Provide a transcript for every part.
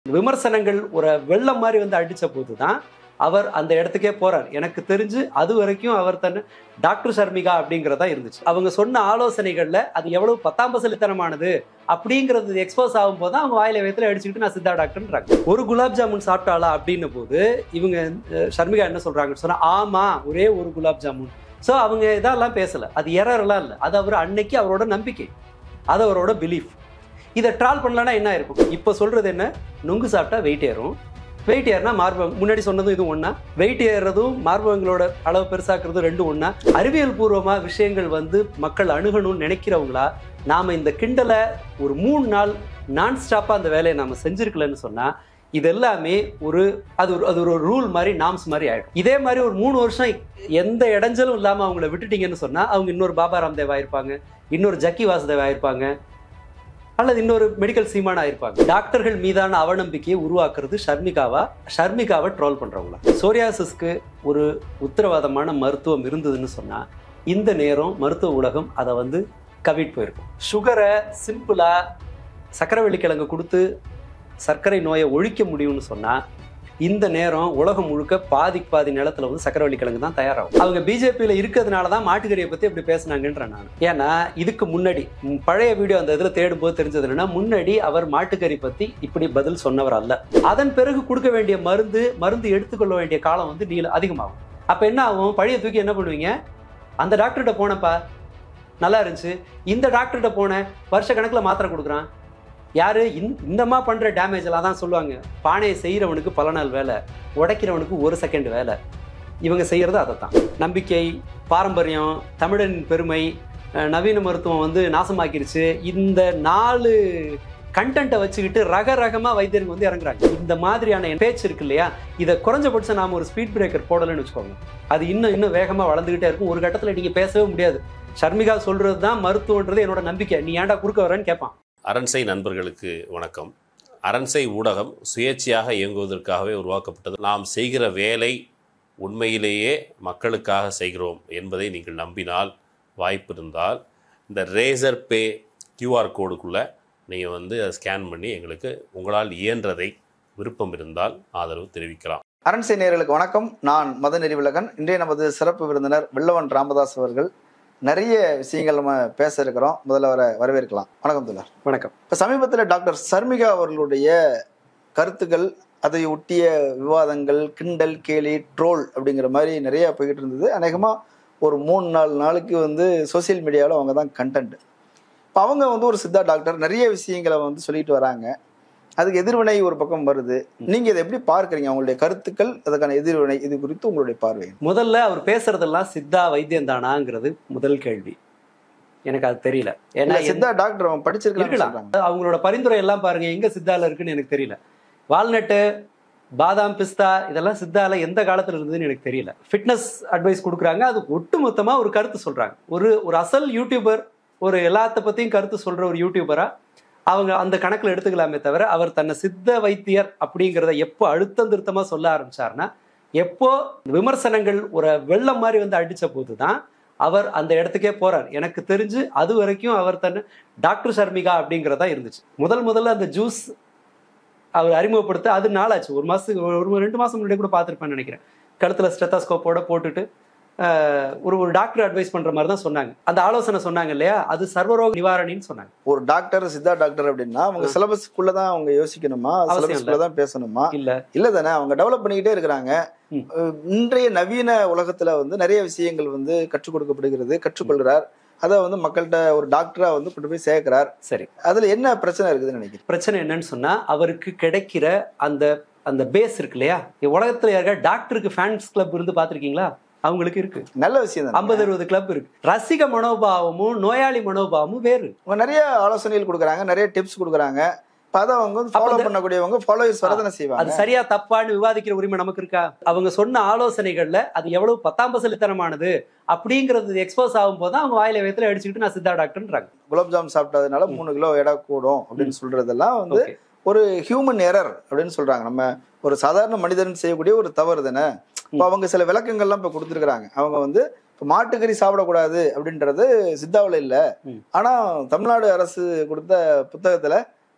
விமர்சனங்கள் ஒரு வெள்ளம் மாதிரி வந்து அடிச்ச போது தான் அவர் அந்த இடத்துக்கே போறார் எனக்கு தெரிஞ்சு அது வரைக்கும் அவர் தன்னை டாக்டர் ஷர்மிகா அப்படிங்கிறதா இருந்துச்சு அவங்க சொன்ன ஆலோசனைகள்ல அது எவ்வளவு பத்தாம் பசலித்தனமானது அப்படிங்கிறது எக்ஸ்போஸ் ஆகும் போது தான் அவங்க வாயில வயத்துல அடிச்சுக்கிட்டு நான் சித்தா டாக்டர்ன்றாங்க ஒரு குலாப் ஜாமுன் சாப்பிட்டாளா அப்படின்ன போது இவங்க அஹ், ஷர்மிகா என்ன சொல்றாங்கன்னு சொன்னா ஆமா ஒரே ஒரு குலாப் ஜாமுன் ஸோ அவங்க இதெல்லாம் பேசல அது எரர்லாம் இல்லை அது அவர் அன்னைக்கு அவரோட நம்பிக்கை அது அவரோட பிலீஃப் இதை ட்ரால் பண்ணலன்னா என்ன இருக்கும் இப்போ சொல்றது என்ன நுங்கு சாப்பிட்டா வெயிட் ஏறும் வெயிட் ஏறினா மார்பகம் முன்னாடி சொன்னதும் இதுவும் ஒன்றா வெயிட் ஏறுறதும் மார்பகங்களோட அளவு பெருசாக்குறதும் ரெண்டும் ஒன்றா அறிவியல் பூர்வமா விஷயங்கள் வந்து மக்கள் அணுகணும்னு நினைக்கிறவங்களா நாம இந்த கிண்டலை ஒரு மூணு நாள் நான் ஸ்டாப்பாக அந்த வேலையை நாம செஞ்சிருக்கலன்னு சொன்னா இது எல்லாமே ஒரு அது ஒரு அது ஒரு ரூல் மாதிரி நாம்ஸ் மாதிரி ஆயிடும் இதே மாதிரி ஒரு மூணு வருஷம் எந்த இடைஞ்சலும் இல்லாம அவங்கள விட்டுட்டீங்கன்னு சொன்னா அவங்க இன்னொரு பாபா ராம்தேவ் ஆயிருப்பாங்க இன்னொரு ஜக்கி வாசுதேவ் ஆயிருப்பாங்க அல்லது இன்னொரு மெடிக்கல் சீமானா இருப்பாங்க டாக்டர்கள் மீதான அவநம்பிக்கையை உருவாக்குறது ஷர்மிகாவா ஷர்மிகாவை ட்ரோல் பண்றவங்களா சோரியாசிஸ்க்கு ஒரு உத்தரவாதமான மருத்துவம் இருந்ததுன்னு சொன்னா இந்த நேரம் மருத்துவ உலகம் அதை வந்து கவிட் போயிருக்கும் சுகரை சிம்பிளா சக்கரவள்ளி கிழங்கு கொடுத்து சர்க்கரை நோயை ஒழிக்க முடியும்னு சொன்னா இந்த நேரம் உலகம் முழுக்க பாதிக்கு பாதி நிலத்துல வந்து சக்கரவள்ளி கிழங்கு தான் தயாராகும் அவங்க பிஜேபியில இருக்கிறதுனால தான் மாட்டுக்கறியை பத்தி இப்படி பேசுனாங்கன்றேன் நான் ஏன்னா இதுக்கு முன்னாடி ம், பழைய வீடியோ அந்த இதுல தேடும்போது தெரிஞ்சது என்னன்னா முன்னாடி அவர் மாட்டுக்கறி பத்தி இப்படி பதில் சொன்னவர் அல்ல அதன் பிறகு கொடுக்க வேண்டிய மருந்து மருந்து எடுத்துக்கொள்ள வேண்டிய காலம் வந்து நீள அதிகமாகும் அப்ப என்ன ஆகும் பழைய தூக்கி என்ன பண்ணுவீங்க அந்த டாக்டர்கிட்ட போனப்பா நல்லா இருந்துச்சு இந்த டாக்டர்கிட்ட போனேன் வருஷ கணக்குல மாத்திரை கொடுக்குறான் யாரு இந்த இந்தமா பண்ற டேமேஜ் எல்லாம் தான் சொல்லுவாங்க பானையை செய்யறவனுக்கு பல நாள் வேலை உடைக்கிறவனுக்கு ஒரு செகண்ட் வேலை இவங்க செய்யறது அதை தான் நம்பிக்கை பாரம்பரியம் தமிழனின் பெருமை அஹ், நவீன மருத்துவம் வந்து நாசமாக்கிருச்சு இந்த நாலு கண்டென்ட்டை வச்சுக்கிட்டு ரக ரகமாக வைத்தியர்கள் வந்து இறங்குறாங்க இந்த மாதிரியான பேச்சு இருக்கு இல்லையா இதை குறைஞ்சபட்சம் நாம ஒரு ஸ்பீட் பிரேக்கர் போடலைன்னு வச்சுக்கோங்க அது இன்னும் இன்னும் வேகமாக வளர்ந்துக்கிட்டே இருக்கும் ஒரு கட்டத்தில் நீங்கள் பேசவே முடியாது ஷர்மிகா சொல்றது தான் மருத்துவன்றது என்னோட நம்பிக்கை நீ ஏன்டா குறுக்க வரேன்னு கேட்பான் அரண்சை நண்பர்களுக்கு வணக்கம் அரண்சை ஊடகம் சுயேட்சையாக இயங்குவதற்காகவே உருவாக்கப்பட்டது நாம் செய்கிற வேலை உண்மையிலேயே மக்களுக்காக செய்கிறோம் என்பதை நீங்கள் நம்பினால் வாய்ப்பு இருந்தால் இந்த ரேசர் பே கியூஆர் கோடுக்குள்ளே நீங்கள் வந்து அதை ஸ்கேன் பண்ணி எங்களுக்கு உங்களால் இயன்றதை விருப்பம் இருந்தால் ஆதரவு தெரிவிக்கலாம் அரண்சை நேயர்களுக்கு வணக்கம் நான் மத நெறிவிலகன் இன்றைய நமது சிறப்பு விருந்தினர் வெள்ளவன் ராமதாஸ் அவர்கள் நிறைய விஷயங்கள் நம்ம பேச இருக்கிறோம் முதல்ல அவரை வரவேற்கலாம் வணக்கம் துலர் வணக்கம் இப்போ சமீபத்தில் டாக்டர் சர்மிகா அவர்களுடைய கருத்துக்கள் அதை ஒட்டிய விவாதங்கள் கிண்டல் கேலி ட்ரோல் அப்படிங்கிற மாதிரி நிறைய போய்கிட்டு இருந்தது அநேகமாக ஒரு மூணு நாலு நாளுக்கு வந்து சோஷியல் மீடியாவில் அவங்க தான் கண்டென்ட் இப்போ அவங்க வந்து ஒரு சித்தா டாக்டர் நிறைய விஷயங்களை வந்து சொல்லிட்டு வராங்க அதுக்கு எதிர்வினை ஒரு பக்கம் வருது நீங்க இதை எப்படி பார்க்கறீங்க அவங்களுடைய கருத்துக்கள் அதுக்கான எதிர்வினை இது குறித்து உங்களுடைய பார்வை முதல்ல அவர் பேசுறதெல்லாம் சித்தா வைத்தியம் தானாங்கிறது முதல் கேள்வி எனக்கு அது தெரியல ஏன்னா இல்ல, சித்தா டாக்டர் அவன் படிச்சிருக்கலாம் இருக்கலாம். சொல்றாங்க அவங்களோட பரிந்துரை எல்லாம் பாருங்க எங்க சித்தால இருக்குன்னு எனக்கு தெரியல வால்நட்டு பாதாம் பிஸ்தா இதெல்லாம் சித்தால எந்த காலத்துல இருந்ததுன்னு எனக்கு தெரியல ஃபிட்னஸ் அட்வைஸ் கொடுக்குறாங்க அது ஒட்டுமொத்தமா ஒரு கருத்து சொல்றாங்க ஒரு ஒரு அசல் யூடியூபர் ஒரு எல்லாத்த பத்தியும் கருத்து சொல்ற ஒரு யூடியூபரா அவங்க அந்த கணக்குல எடுத்துக்கலாமே தவிர அவர் தன்னை சித்த வைத்தியர் அப்படிங்கிறத எப்போ அழுத்தம் திருத்தமா சொல்ல ஆரம்பிச்சாருன்னா எப்போ விமர்சனங்கள் ஒரு வெள்ளம் மாதிரி வந்து அடிச்ச போது தான் அவர் அந்த இடத்துக்கே போறார் எனக்கு தெரிஞ்சு அது வரைக்கும் அவர் தன்னை டாக்டர் ஷர்மிகா அப்படிங்கிறதா இருந்துச்சு முதல் முதல்ல அந்த ஜூஸ் அவர் அறிமுகப்படுத்த அது நாளாச்சு ஒரு மாசத்துக்கு ஒரு ஒரு ரெண்டு மாசம் முன்னாடி கூட பார்த்துருப்பேன்னு நினைக்கிறேன் கழுத்துல ஸ்டெத்தாஸ்கோப்போட போட்டுட்டு ஆஹ், ஒரு ஒரு டாக்டர் அட்வைஸ் பண்ற மாதிரி தான் சொன்னாங்க அந்த ஆலோசனை சொன்னாங்க இல்லையா அது சர்வரோக நிவாரணின்னு சொன்னாங்க ஒரு டாக்டர் சித்தா டாக்டர் அப்படின்னா அவங்க சிலபஸ்க்குள்ள தான் அவங்க யோசிக்கணுமா அவசியம் சிலபஸ்க்குள்ள தான் பேசணுமா இல்ல இல்ல தானே அவங்க டெவலப் பண்ணிக்கிட்டே இருக்கிறாங்க ம். அஹ் இன்றைய நவீன உலகத்துல வந்து நிறைய விஷயங்கள் வந்து கற்றுக் கொடுக்கப்படுகிறது கற்றுக்கொள்கிறார் அதை வந்து மக்கள்கிட்ட ஒரு டாக்டரா வந்து கொண்டு போய் சேர்க்கிறார் சரி அதுல என்ன பிரச்சனை இருக்குதுன்னு நினைக்கிறேன் பிரச்சனை என்னன்னு சொன்னா அவருக்கு கிடைக்கிற அந்த அந்த பேஸ் இருக்கு இல்லையா உலகத்துல யாருக்கா டாக்டருக்கு ஃபேன்ஸ் கிளப் இருந்து பார்த்திருக்கீங்களா அவங்களுக்கு இருக்கு நல்ல விஷயம் தான் ஐம்பது அறுபது கிளப் இருக்கு ரசிக மனோபாவமும் நோயாளி மனோபாவமும் வேறு அவங்க நிறைய ஆலோசனைகள் கொடுக்குறாங்க நிறைய டிப்ஸ் கொடுக்குறாங்க இப்ப அதை அவங்க வந்து ஃபாலோ அந்த- பண்ணக்கூடியவங்க ஃபாலோவர்ஸ் வரதானே அது செய்வாங்க சரியா தப்பான்னு விவாதிக்கிற உரிமை நமக்கு இருக்கா அவங்க சொன்ன ஆலோசனைகள்ல அது எவ்வளவு பத்தாம் பசலித்தனமானது அப்படிங்கிறது எக்ஸ்போஸ் ஆகும் போது அவங்க வாயில வயத்துல அடிச்சுக்கிட்டு நான் சித்தா டாக்டர்ன்றாங்க குலாப் ஜாம் சாப்பிட்டதுனால ம். மூணு கிலோ எடை கூடும் அப்படின்னு சொல்றதெல்லாம் வந்து ஓகே ஒரு ஹியூமன் எரர் அப்படின்னு சொல்றாங்க நம்ம ஒரு சாதாரண மனிதன் செய்யக்கூடிய ஒரு தவறு தானே இப்போ அவங்க சில விளக்கங்கள்லாம் இப்போ கொடுத்துருக்குறாங்க அவங்க வந்து இப்போ மாட்டுக்கறி சாப்பிடக்கூடாது அப்படின்றது சித்தாவில் இல்லை ம். ஆனா தமிழ்நாடு அரசு கொடுத்த புத்தகத்துல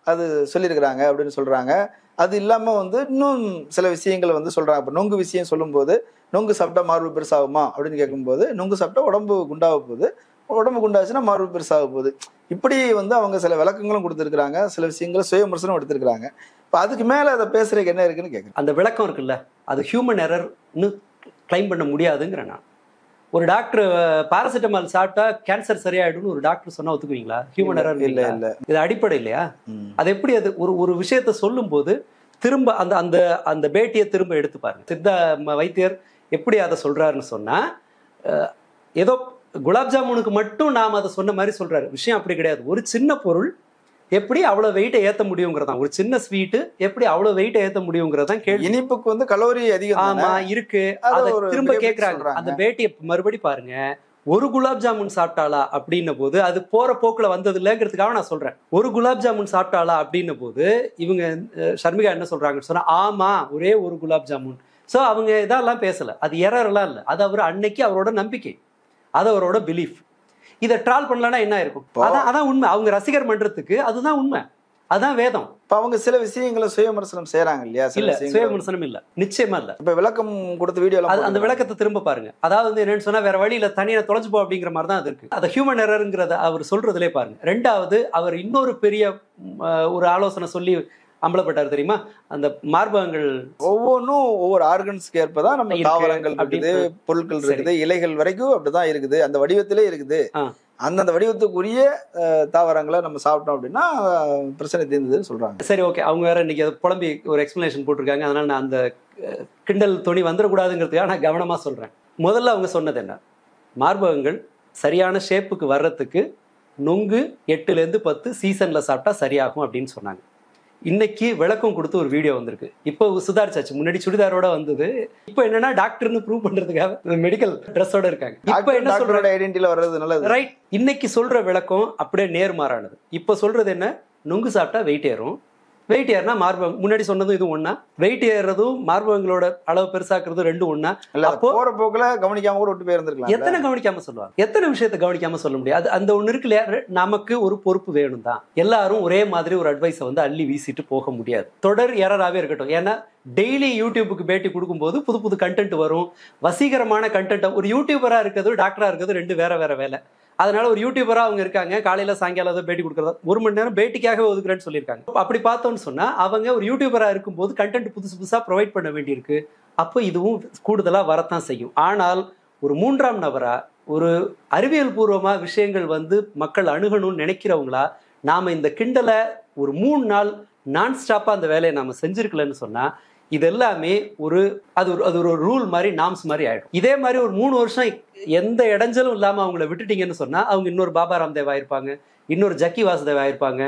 அது சொல்லியிருக்கிறாங்க அப்படின்னு சொல்றாங்க அது இல்லாம வந்து இன்னும் சில விஷயங்கள் வந்து சொல்றாங்க இப்போ நொங்கு விஷயம் சொல்லும்போது நொங்கு சாப்பிட்டா மார்பு பெருசாகுமா அப்படின்னு கேட்கும்போது நொங்கு சாப்பிட்டா உடம்பு குண்டாக போகுது உடம்பு குண்டாச்சுன்னா மார்பு பெருசாக போகுது இப்படி வந்து அவங்க சில விளக்கங்களும் கொடுத்துருக்குறாங்க சில விஷயங்களை சுய விமர்சனம் எடுத்திருக்கிறாங்க இப்போ அதுக்கு மேலே அதை பேசுறதுக்கு என்ன இருக்குன்னு கேட்குறேன் அந்த விளக்கம் இருக்குல்ல அது ஹியூமன் எரர்னு கிளைம் பண்ண முடியாதுங்கிறேன் நான் ஒரு டாக்டர் பாராசிட்டமால் சாப்பிட்டா கேன்சர் சரியாயிடும்னு ஒரு டாக்டர் சொன்னா ஒத்துக்குவீங்களா ஹியூமன் எரர் இல்ல இல்ல இது அடிப்படை இல்லையா ம். அது எப்படி அது ஒரு ஒரு விஷயத்த சொல்லும்போது திரும்ப அந்த அந்த அந்த பேட்டியை திரும்ப எடுத்து பாருங்க சித்தா ம- வைத்தியர் எப்படி அதை சொல்றாருன்னு சொன்னா அஹ், ஏதோ குலாப் ஜாமுனுக்கு மட்டும் நாம் அதை சொன்ன மாதிரி சொல்றாரு விஷயம் அப்படி கிடையாது ஒரு சின்ன பொருள் எப்படி அவ்வளவு வெயிட்டை ஏத்த முடியுங்கிறதான் ஒரு சின்ன ஸ்வீட்டு எப்படி அவ்வளவு வெயிட்டை ஏத்த முடியுங்கிறதான் கேள்வி இனிப்புக்கு வந்து கலோரி அதிகம் தானே? ஆமா இருக்கு அது அதை ஒரு திரும்ப benefit கேக்குறாங்க சொல்றாங்க. அந்த பேட்டியை மறுபடி பாருங்க ஒரு குலாப் ஜாமுன் சாப்பிட்டாளா அப்படின்ன போது அது போற போக்குல வந்தது இல்லைங்கிறதுக்காக நான் சொல்றேன் ஒரு குலாப் ஜாமுன் சாப்பிட்டாளா அப்படின்ன போது இவங்க அஹ், ஷர்மிகா என்ன சொல்றாங்கன்னு சொன்னா ஆமா ஒரே ஒரு குலாப் ஜாமுன் சோ அவங்க இதெல்லாம் பேசல அது எரர்லாம் இல்லை அது அவர் அன்னைக்கு அவரோட நம்பிக்கை அது அவரோட பிலீஃப் இதை ட்ரால் பண்ணலன்னா என்ன இருக்கும் இப்போ- அதான் அதான் உண்மை அவங்க ரசிகர் மன்றத்துக்கு அதுதான் உண்மை அதான் வேதம் இப்ப அவங்க சில விஷயங்களை சுய விமர்சனம் செய்யறாங்க இல்லையா சில இல்ல சுய விஷயங்களை விமர்சனம் இல்ல நிச்சயமா இல்ல இப்ப விளக்கம் கொடுத்த வீடியோ அது அந்த விளக்கத்தை திரும்ப பாருங்க அதாவது வந்து என்னன்னு சொன்னா வேற வழியில தனியா தொலைஞ்சு போ அப்படிங்கிற மாதிரி தான் அது இருக்கு அந்த ஹியூமன் எரருங்கிறத அவர் சொல்றதுலே பாருங்க ரெண்டாவது அவர் இன்னொரு பெரிய ம், அஹ், ஒரு ஆலோசனை சொல்லி அம்பலப்பட்டார் தெரியுமா அந்த மார்பகங்கள் ஒவ்வொன்றும் ஒவ்வொரு ஆர்கன்ஸ்க்கு ஏற்பதான் நம்ம இருக்கு தாவரங்கள் அப்படின்னு இருக்குது பொருட்கள் சரி. இருக்குது இலைகள் வரைக்கும் அப்படிதான் இருக்குது அந்த வடிவத்திலே இருக்குது ஆ. அந்தந்த வடிவத்துக்குரிய அஹ், தாவரங்களை நம்ம சாப்பிட்டோம் அப்படின்னா அஹ், பிரச்சனை தீர்ந்ததுன்னு சொல்றாங்க சரி ஓகே அவங்க வேற இன்னைக்கு அதை புலம்பி ஒரு எக்ஸ்பிளனேஷன் போட்டிருக்காங்க அதனால நான் அந்த அஹ், கிண்டல் துணி வந்துடக்கூடாதுங்கிறதுக்காக நான் கவனமா சொல்றேன் முதல்ல அவங்க சொன்னது என்ன மார்பகங்கள் சரியான ஷேப்புக்கு வர்றதுக்கு நொங்கு எட்டுலேருந்து பத்து சீசன்ல சாப்பிட்டா சரியாகும் அப்படின்னு சொன்னாங்க இன்னைக்கு விளக்கம் கொடுத்து ஒரு வீடியோ வந்திருக்கு இப்போ சுதாரிச்சாச்சு முன்னாடி சுடிதாரோட வந்தது இப்போ என்னன்னா டாக்டர்னு ப்ரூவ் பண்றதுக்காக மெடிக்கல் ட்ரெஸ்ஸோட இருக்காங்க இப்போ என்ன சொல்றாங்க டாக்டரோட ஐடென்டிட்டியில வர்றது நல்லது ரைட் இன்னைக்கு சொல்ற விளக்கம் அப்படியே நேர்மாறானது இப்போ சொல்றது என்ன நொங்கு சாப்பிட்டா வெயிட் ஏறும் வெயிட் ஏறினா மார்பகம் முன்னாடி சொன்னதும் இது ஒண்ணா வெயிட் ஏறுறதும் மார்பகங்களோட அளவு பெருசாக்குறதும் ரெண்டும் ஒண்ணா இல்ல அப்போ- போற போக்குல கவனிக்காம கூட விட்டு போயிருந்திருக்கலாம் எத்தனை கவனிக்காம சொல்லுவாங்க எத்தனை விஷயத்தை கவனிக்காம சொல்ல முடியாது அது அந்த ஒண்ணு இருக்கு இல்லையா ரெ- நமக்கு ஒரு பொறுப்பு வேணும் தான் எல்லாரும் ஒரே மாதிரி ஒரு அட்வைஸை வந்து அள்ளி வீசிட்டு போக முடியாது தொடர் எரராகவே இருக்கட்டும் ஏன்னா டெய்லி யூடியூபுக்கு பேட்டி கொடுக்கும்போது புது புது கண்டென்ட் வரும் வசீகரமான கண்டென்ட் ஒரு யூடியூபரா இருக்கிறது டாக்டரா இருக்கிறது ரெண்டு வேற வேற வேலை அதனால ஒரு யூடியூபரா அவங்க இருக்காங்க காலையில சாயங்காலம் ஏதோ பேட்டி கொடுக்கறதா ஒரு மணி நேரம் பேட்டிக்காகவே ஒதுக்குறேன்னு சொல்லியிருக்காங்க அப்படி பார்த்தோம்னு சொன்னா அவங்க ஒரு யூடியூபரா இருக்கும்போது கண்டென்ட் புதுசு புதுசா ப்ரொவைட் பண்ண வேண்டியிருக்கு அப்போ இதுவும் கூடுதலா வரத்தான் செய்யும் ஆனால் ஒரு மூன்றாம் நபரா ஒரு அறிவியல் பூர்வமா விஷயங்கள் வந்து மக்கள் அணுகணும்னு நினைக்கிறவங்களா நாம இந்த கிண்டலை ஒரு மூணு நாள் நான் ஸ்டாப்பா அந்த வேலையை நாம செஞ்சிருக்கலன்னு சொன்னா இது எல்லாமே ஒரு அது ஒரு அது ஒரு ரூல் மாதிரி நாம்ஸ் மாதிரி ஆயிடும் இதே மாதிரி ஒரு மூணு வருஷம் எந்த இடைஞ்சலும் இல்லாம அவங்கள விட்டுட்டீங்கன்னு சொன்னா அவங்க இன்னொரு பாபா ராம்தேவ் ஆயிருப்பாங்க இன்னொரு ஜக்கி வாசுதேவ் ஆயிருப்பாங்க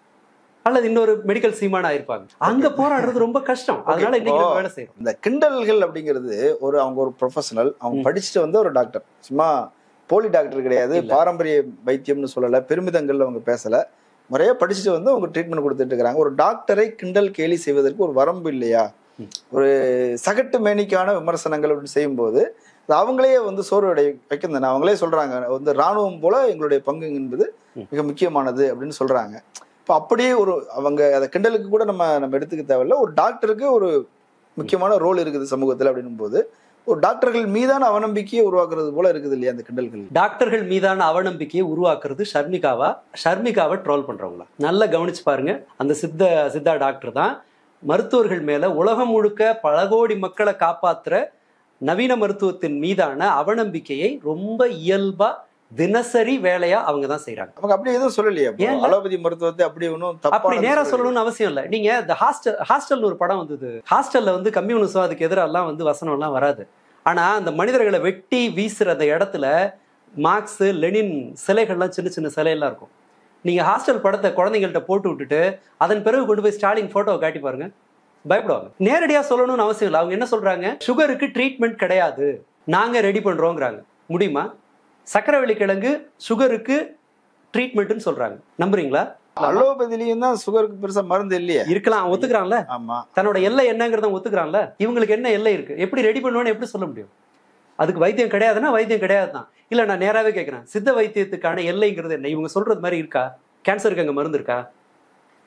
அல்லது இன்னொரு மெடிக்கல் சீமான் ஆயிருப்பாங்க அங்க போராடுறது ரொம்ப கஷ்டம் அதனால இன்னைக்கு நம்ம வேலை செய்யறோம் இந்த கிண்டல்கள் அப்படிங்கிறது ஒரு அவங்க ஒரு ப்ரொஃபஷனல் அவங்க ம். படிச்சுட்டு வந்து ஒரு டாக்டர் சும்மா போலி டாக்டர் கிடையாது இல்ல. பாரம்பரிய வைத்தியம்னு சொல்லல பெருமிதங்கள் அவங்க பேசல முறையா படிச்சுட்டு வந்து அவங்க ட்ரீட்மெண்ட் கொடுத்துட்டு இருக்காங்க ஒரு டாக்டரை கிண்டல் கேலி செய்வதற்கு ஒரு வரம்பு இல்லையா ம். ஒரு சகட்டு மேனிக்கான விமர்சனங்கள் அப்படின்னு செய்யும்போது அது அவங்களே வந்து சோர்வடை வைக்கும் தானே அவங்களே சொல்றாங்க வந்து ராணுவம் போல எங்களுடைய பங்கு என்பது ம். மிக முக்கியமானது அப்படின்னு சொல்றாங்க இப்போ அப்படியே ஒரு அவங்க அதை கிண்டலுக்கு கூட நம்ம நம்ம எடுத்துக்க தேவையில்ல ஒரு டாக்டருக்கு ஒரு முக்கியமான ரோல் இருக்குது சமூகத்தில் அப்படின்னும் போது ஒரு டாக்டர்கள் மீதான அவநம்பிக்கையை உருவாக்குறது போல இருக்குது இல்லையா அந்த கிண்டல்கள் டாக்டர்கள் மீதான அவநம்பிக்கையை உருவாக்குறது ஷர்மிகாவா ஷர்மிகாவை ட்ரோல் பண்றவங்களா நல்லா கவனிச்சு பாருங்க அந்த சித்த சித்தா டாக்டர் தான் மருத்துவர்கள் மேல உலகம் முழுக்க பல கோடி மக்களை காப்பாத்துற நவீன மருத்துவத்தின் மீதான அவநம்பிக்கையை ரொம்ப இயல்பா தினசரி வேலையா அவங்க தான் செய்றாங்க அவங்க அப்படி எதுவும் சொல்லலையே அப்போ. ஏன் இல்ல? அலோபதி மருத்துவத்தை அப்படி ஒன்றும் அப்படி தப்பான நேரா சொல்லணும்னு அவசியம் இல்லை நீங்க இந்த ஹாஸ்டல் ஹாஸ்டல்னு ஒரு படம் வந்தது ஹாஸ்டல்ல வந்து கம்யூனிசம் அதுக்கு எதிரெல்லாம் வந்து வசனம் எல்லாம் வராது ஆனா அந்த மனிதர்களை வெட்டி வீசுற அந்த இடத்துல மார்க்ஸ் லெனின் சிலைகள்லாம் சின்ன சின்ன சிலையெல்லாம் இருக்கும் நீங்க ஹாஸ்டல் படத்தை குழந்தைங்கள்ட்ட போட்டு விட்டுட்டு அதன் பிறகு கொண்டு போய் ஸ்டாலின் போட்டோவை காட்டி பாருங்க பயப்படுவாங்க நேரடியா சொல்லணும்னு அவசியம் இல்லை அவங்க என்ன சொல்றாங்க சுகருக்கு ட்ரீட்மெண்ட் கிடையாது நாங்க ரெடி பண்றோங்கிறாங்க முடியுமா சக்கரவள்ளி கிழங்கு சுகருக்கு ட்ரீட்மெண்ட்னு சொல்றாங்க நம்புறீங்களா அலோபதிலையும் தான் சுகருக்கு பெருசா மருந்து இல்லையே இருக்கலாம் ஒத்துக்கிறான்ல ஆமா தன்னோட எல்லை என்னங்கிறத ஒத்துக்கிறான்ல இவங்களுக்கு என்ன எல்லை இருக்கு எப்படி ரெடி பண்ணுவோன்னு எப்படி சொல்ல முடியும் அதுக்கு வைத்தியம் கிடையாதுன்னா வைத்தியம் கிடையாது தான் இல்ல நான் நேராவே கேட்கிறேன் சித்த வைத்தியத்துக்கான எல்லைங்கிறது என்ன இவங்க சொல்றது மாதிரி இருக்கா கேன்சருக்கு அங்க மருந்து இருக்கா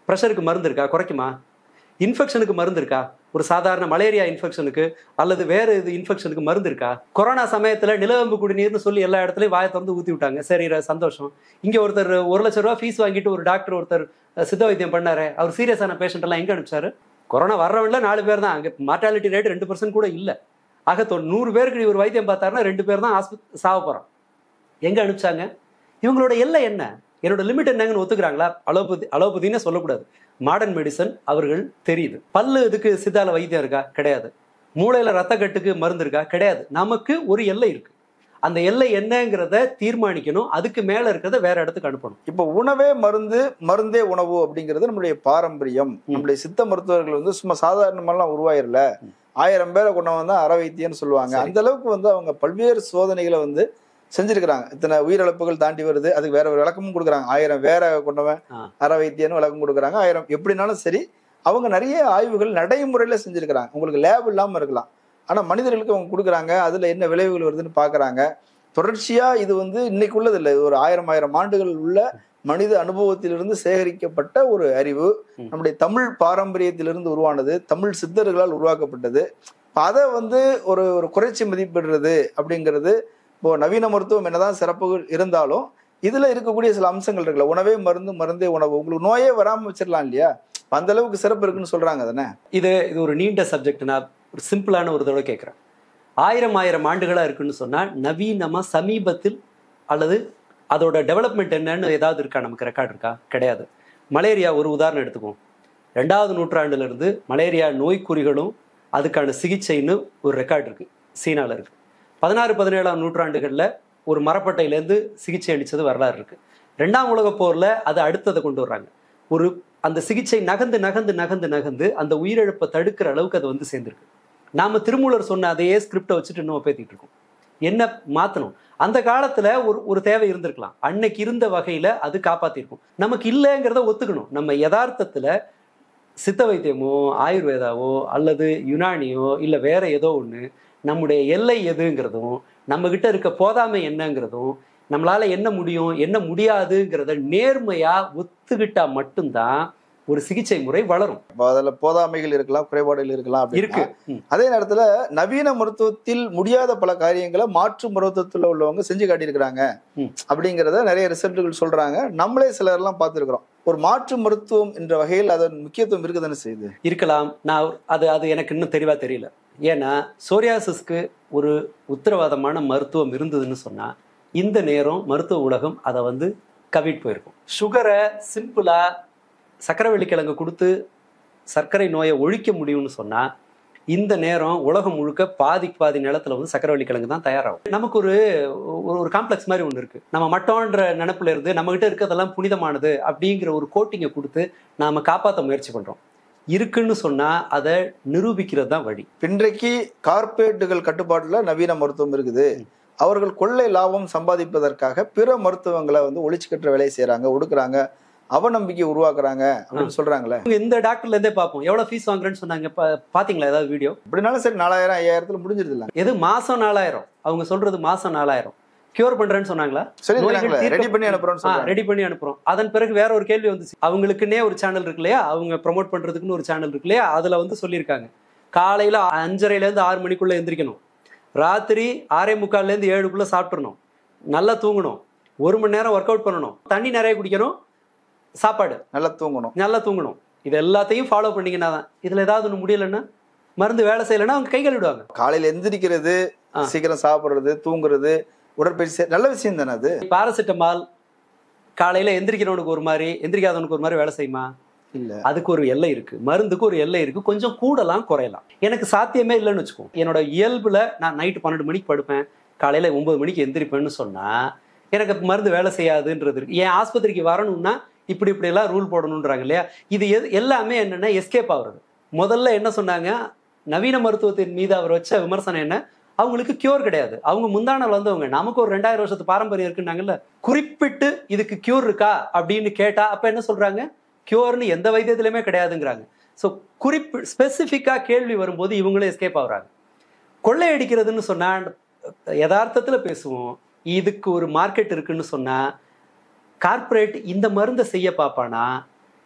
ப்ரெஷருக்கு மருந்து இருக்கா குறைக்குமா இன்ஃபெக்ஷனுக்கு மருந்து இருக்கா ஒரு சாதாரண மலேரியா இன்ஃபெக்ஷனுக்கு அல்லது வேற இது இன்ஃபெக்ஷனுக்கு மருந்து இருக்கா கொரோனா சமயத்தில் நிலவேம்பு குடிநீர்னு சொல்லி எல்லா இடத்துலையும் வாயை திறந்து ஊற்றி விட்டாங்க சரி ர- சந்தோஷம் இங்கே ஒருத்தர் ஒரு லட்ச ரூபா ஃபீஸ் வாங்கிட்டு ஒரு டாக்டர் ஒருத்தர் அஹ், சித்த வைத்தியம் பண்ணாரு அவர் சீரியஸான பேஷண்ட் எல்லாம் எங்கே அனுப்பிச்சாரு கொரோனா வர்றவன்ல நாலு பேர் தான் அங்கே மார்டாலிட்டி ரேட் ரெண்டு பர்சன்ட் கூட இல்லை ஆக தொ- நூறு பேருக்கு இவர் வைத்தியம் பார்த்தாருன்னா ரெண்டு பேர் தான் ஆஸ்பத் சாவ போகிறோம் எங்கே அனுப்பிச்சாங்க இவங்களோட எல்லை என்ன என்னோட லிமிட் என்னங்கன்னு ஒத்துக்கிறாங்களா அலோபதி அலோபதினே சொல்லக்கூடாது மாடர்ன் மெடிசன் அவர்கள் தெரியுது பல்லு இதுக்கு சித்தால வைத்தியம் இருக்கா கிடையாது மூளையில ரத்த கட்டுக்கு மருந்து இருக்கா கிடையாது நமக்கு ஒரு எல்லை இருக்கு அந்த எல்லை என்னங்கிறத தீர்மானிக்கணும் அதுக்கு மேல இருக்கிறத வேற இடத்துக்கு அனுப்பணும் இப்போ உணவே மருந்து மருந்தே உணவு அப்படிங்கிறது நம்மளுடைய பாரம்பரியம் நம்மளுடைய சித்த மருத்துவர்கள் வந்து சும்மா சாதாரணமெல்லாம் உருவாயிரல ஆயிரம் பேரை கொண்டவன் தான் அற வைத்தியம்னு சொல்லுவாங்க சரி. அந்த அளவுக்கு வந்து அவங்க பல்வேறு சோதனைகளை வந்து செஞ்சிருக்கிறாங்க இத்தனை உயிரிழப்புகள் தாண்டி வருது அதுக்கு வேற ஒரு விளக்கமும் கொடுக்குறாங்க ஆயிரம் வேற கொண்டவன் ஆ. அற வைத்தியம்னு விளக்கம் கொடுக்குறாங்க ஆயிரம் எப்படினாலும் சரி அவங்க நிறைய ஆய்வுகள் நடைமுறையில செஞ்சிருக்கிறாங்க உங்களுக்கு லேப் இல்லாம இருக்கலாம் ஆனா மனிதர்களுக்கு அவங்க கொடுக்குறாங்க அதுல என்ன விளைவுகள் வருதுன்னு பாக்குறாங்க தொடர்ச்சியா இது வந்து இன்னைக்கு உள்ளது இல்லை இது ஒரு ஆயிரம் ஆயிரம் ஆண்டுகள் உள்ள மனித அனுபவத்திலிருந்து சேகரிக்கப்பட்ட ஒரு அறிவு ம். நம்முடைய தமிழ் பாரம்பரியத்திலிருந்து உருவானது தமிழ் சித்தர்களால் உருவாக்கப்பட்டது இப்ப அதை வந்து ஒரு ஒரு குறைச்சி மதிப்பிடுறது அப்படிங்கிறது இப்போ நவீன மருத்துவம் என்னதான் சிறப்புகள் இருந்தாலும் இதுல இருக்கக்கூடிய சில அம்சங்கள் இருக்குல்ல உணவே மருந்து மருந்தே உணவு உங்களுக்கு நோயே வராம வச்சிடலாம் இல்லையா இப்ப அந்த அளவுக்கு சிறப்பு இருக்குன்னு சொல்றாங்க தானே இது இது ஒரு நீண்ட சப்ஜெக்ட் நான் ஒரு சிம்பிளான ஒரு தடவை கேட்குறேன் ஆயிரம் ஆயிரம் ஆண்டுகளா இருக்குன்னு சொன்னா நவீனமா சமீபத்தில் அல்லது அதோட டெவலப்மெண்ட் என்னன்னு ஏதாவது இருக்கா நமக்கு ரெக்கார்ட் இருக்கா கிடையாது மலேரியா ஒரு உதாரணம் எடுத்துக்குவோம் ரெண்டாவது நூற்றாண்டுல இருந்து மலேரியா நோய்க்குறிகளும் அதுக்கான சிகிச்சைன்னு ஒரு ரெக்கார்ட் இருக்கு சீனால இருக்கு பதினாறு பதினேழாம் நூற்றாண்டுகள்ல ஒரு மரப்பட்டையிலேருந்து சிகிச்சை அளிச்சது வரலாறு இருக்கு ரெண்டாம் உலகப் போர்ல அது அடுத்ததை கொண்டு வர்றாங்க ஒரு அந்த சிகிச்சை நகர்ந்து நகர்ந்து நகர்ந்து நகர்ந்து அந்த உயிரிழப்பை தடுக்கிற அளவுக்கு அது வந்து சேர்ந்திருக்கு நாம திருமூலர் சொன்ன அதையே ஸ்கிரிப்டை வச்சுட்டு இன்னும் பேத்திட்டு இருக்கோம் என்ன மாத்தணும் அந்த காலத்துல ஒரு ஒரு தேவை இருந்திருக்கலாம் அன்னைக்கு இருந்த வகையில அது காப்பாத்திருக்கும் நமக்கு இல்லைங்கிறத ஒத்துக்கணும் நம்ம யதார்த்தத்துல சித்த வைத்தியமோ ஆயுர்வேதாவோ அல்லது யுனானியோ இல்லை வேற ஏதோ ஒன்று நம்முடைய எல்லை எதுங்கிறதும் நம்ம கிட்ட இருக்க போதாமை என்னங்கிறதும் நம்மளால என்ன முடியும் என்ன முடியாதுங்கிறத நேர்மையா ஒத்துக்கிட்டா மட்டும்தான் ஒரு சிகிச்சை முறை வளரும் அப்ப அதுல போதாமைகள் இருக்கலாம் குறைபாடுகள் இருக்கலாம் அப்படின்னா, இருக்கு ம். அதே நேரத்துல நவீன மருத்துவத்தில் முடியாத பல காரியங்களை மாற்று மருத்துவத்துல உள்ளவங்க செஞ்சு காட்டியிருக்கிறாங்க ம். அப்படிங்கிறத நிறைய ரிசல்ட்டுகள் சொல்றாங்க நம்மளே சிலர்லாம் பார்த்துருக்குறோம் ஒரு மாற்று மருத்துவம் என்ற வகையில் அதன் முக்கியத்துவம் இருக்குதானே செய்யுது இருக்கலாம் நான் அது அது எனக்கு இன்னும் தெளிவாக தெரியல ஏன்னா சோரியாசிஸ்க்கு ஒரு உத்தரவாதமான மருத்துவம் இருந்ததுன்னு சொன்னா இந்த நேரம் மருத்துவ உலகம் அதை வந்து கவிட் போயிருக்கும் சுகரை சிம்பிளா சர்க்கரை வெள்ளிக்கிழங்கு கொடுத்து சர்க்கரை நோயை ஒழிக்க முடியும்னு சொன்னா இந்த நேரம் உலகம் முழுக்க பாதி பாதி நிலத்துல வந்து சக்கரை வள்ளிக்கிழங்கு தான் தயாராகும் நமக்கு ஒரு ஒரு- ஒரு காம்ப்ளெக்ஸ் மாதிரி ஒன்று இருக்கு நம்ம மட்டோன்ற நினப்புல இருந்து நம்ம கிட்ட இருக்கிறதெல்லாம் புனிதமானது அப்படிங்கிற ஒரு கோட்டிங்கை கொடுத்து நாம காப்பாற்ற முயற்சி பண்றோம் இருக்குன்னு சொன்னா அதை நிரூபிக்கிறது தான் வழி இன்றைக்கு கார்ப்பரேட்டுகள் கட்டுப்பாட்டுல நவீன மருத்துவம் இருக்குது அவர்கள் கொள்ளை லாபம் சம்பாதிப்பதற்காக பிற மருத்துவங்களை வந்து ஒழிச்சு கட்டுற வேலையை செய்றாங்க ஒடுக்குறாங்க அவநம்பிக்கை உருவாக்குறாங்க அப்படின்னு சொல்றாங்களே இவங்க இந்த டாக்டர்ல இருந்தே பார்ப்போம் எவ்வளவு ஃபீஸ் வாங்குறேன்னு சொன்னாங்க பா- பாத்தீங்களா ஏதாவது வீடியோ அப்படின்னாலும் சரி நாலாயிரம் ஐயாயிரத்துல முடிஞ்சிருது இல்ல எது மாசம் நாலாயிரம் அவங்க சொல்றது மாசம் நாலாயிரம் கியூர் பண்றேன்னு சொன்னாங்களா சரி நோய்கள் தீர்க்க- ரெடி பண்ணி அனுப்புறோம்னு சொல்றாங்க ரெடி பண்ணி அனுப்புறோம் அதன் பிறகு வேற ஒரு கேள்வி வந்துச்சு அவங்களுக்குன்னே ஒரு சேனல் இருக்கு இல்லையா அவங்க ப்ரோமோட் பண்றதுக்குன்னு ஒரு சேனல் இருக்கு இல்லையா அதுல வந்து சொல்லியிருக்காங்க காலையில அஞ்சரைல இருந்து ஆறு மணிக்குள்ள எந்திரிக்கணும் ராத்திரி ஆறே முக்கால்ல இருந்து ஏழுக்குள்ள சாப்பிட்டுறணும் நல்லா தூங்கணும் ஒரு மணி நேரம் ஒர்க் அவுட் பண்ணணும் தண்ணி நிறைய குடிக்கணும் சாப்பாடு நல்லா தூங்கணும் நல்லா தூங்கணும் இது எல்லாத்தையும் ஃபாலோ பண்ணீங்கன்னா தான் இதுல ஏதாவது ஒன்று முடியலன்னா மருந்து வேலை செய்யலைன்னா அவங்க கை கழுவிடுவாங்க காலையில எந்திரிக்கிறது ஆ. சீக்கிரம் சாப்பிடுறது தூங்குறது உடற்பயிற்சி செய்ய- நல்ல விஷயம் தானே அது பாராசிட்டமால் காலையில எந்திரிக்கிறவனுக்கு ஒரு மாதிரி எந்திரிக்காதவனுக்கு ஒரு மாதிரி வேலை செய்யுமா இல்ல அதுக்கு ஒரு எல்லை இருக்கு மருந்துக்கு ஒரு எல்லை இருக்கு கொஞ்சம் கூடலாம் குறையலாம் எனக்கு சாத்தியமே இல்லைன்னு வச்சுக்கோ என்னோட இயல்புல நான் நைட்டு பன்னெண்டு மணிக்கு படுப்பேன் காலையில ஒன்பது மணிக்கு எந்திரிப்பேன்னு சொன்னா எனக்கு மருந்து வேலை செய்யாதுன்றது இருக்கு என் ஆஸ்பத்திரிக்கு வரணும்னா இப்படி இப்படி எல்லாம் ரூல் போடணுன்றாங்க இல்லையா இது எது எல்லாமே என்னன்னா எஸ்கேப் ஆகுறது முதல்ல என்ன சொன்னாங்க நவீன மருத்துவத்தின் மீது அவர் வச்ச விமர்சனம் என்ன அவங்களுக்கு கியூர் கிடையாது அவங்க முந்தானால் வந்தவங்க நமக்கு ஒரு ரெண்டாயிரம் வருஷத்து பாரம்பரியம் இருக்குன்னாங்கல்ல குறிப்பிட்டு இதுக்கு கியூர் இருக்கா அப்படின்னு கேட்டா அப்ப என்ன சொல்றாங்க கியூர்னு எந்த வைத்தியத்திலுமே கிடையாதுங்கிறாங்க ஸோ குறிப்பு ஸ்பெசிஃபிக்காக கேள்வி வரும்போது இவங்களும் எஸ்கேப் ஆகுறாங்க கொள்ளையடிக்கிறதுன்னு சொன்னா யதார்த்தத்துல பேசுவோம் இதுக்கு ஒரு மார்க்கெட் இருக்குன்னு சொன்னா கார்ப்பரேட் இந்த மருந்தை செய்ய பார்ப்பானா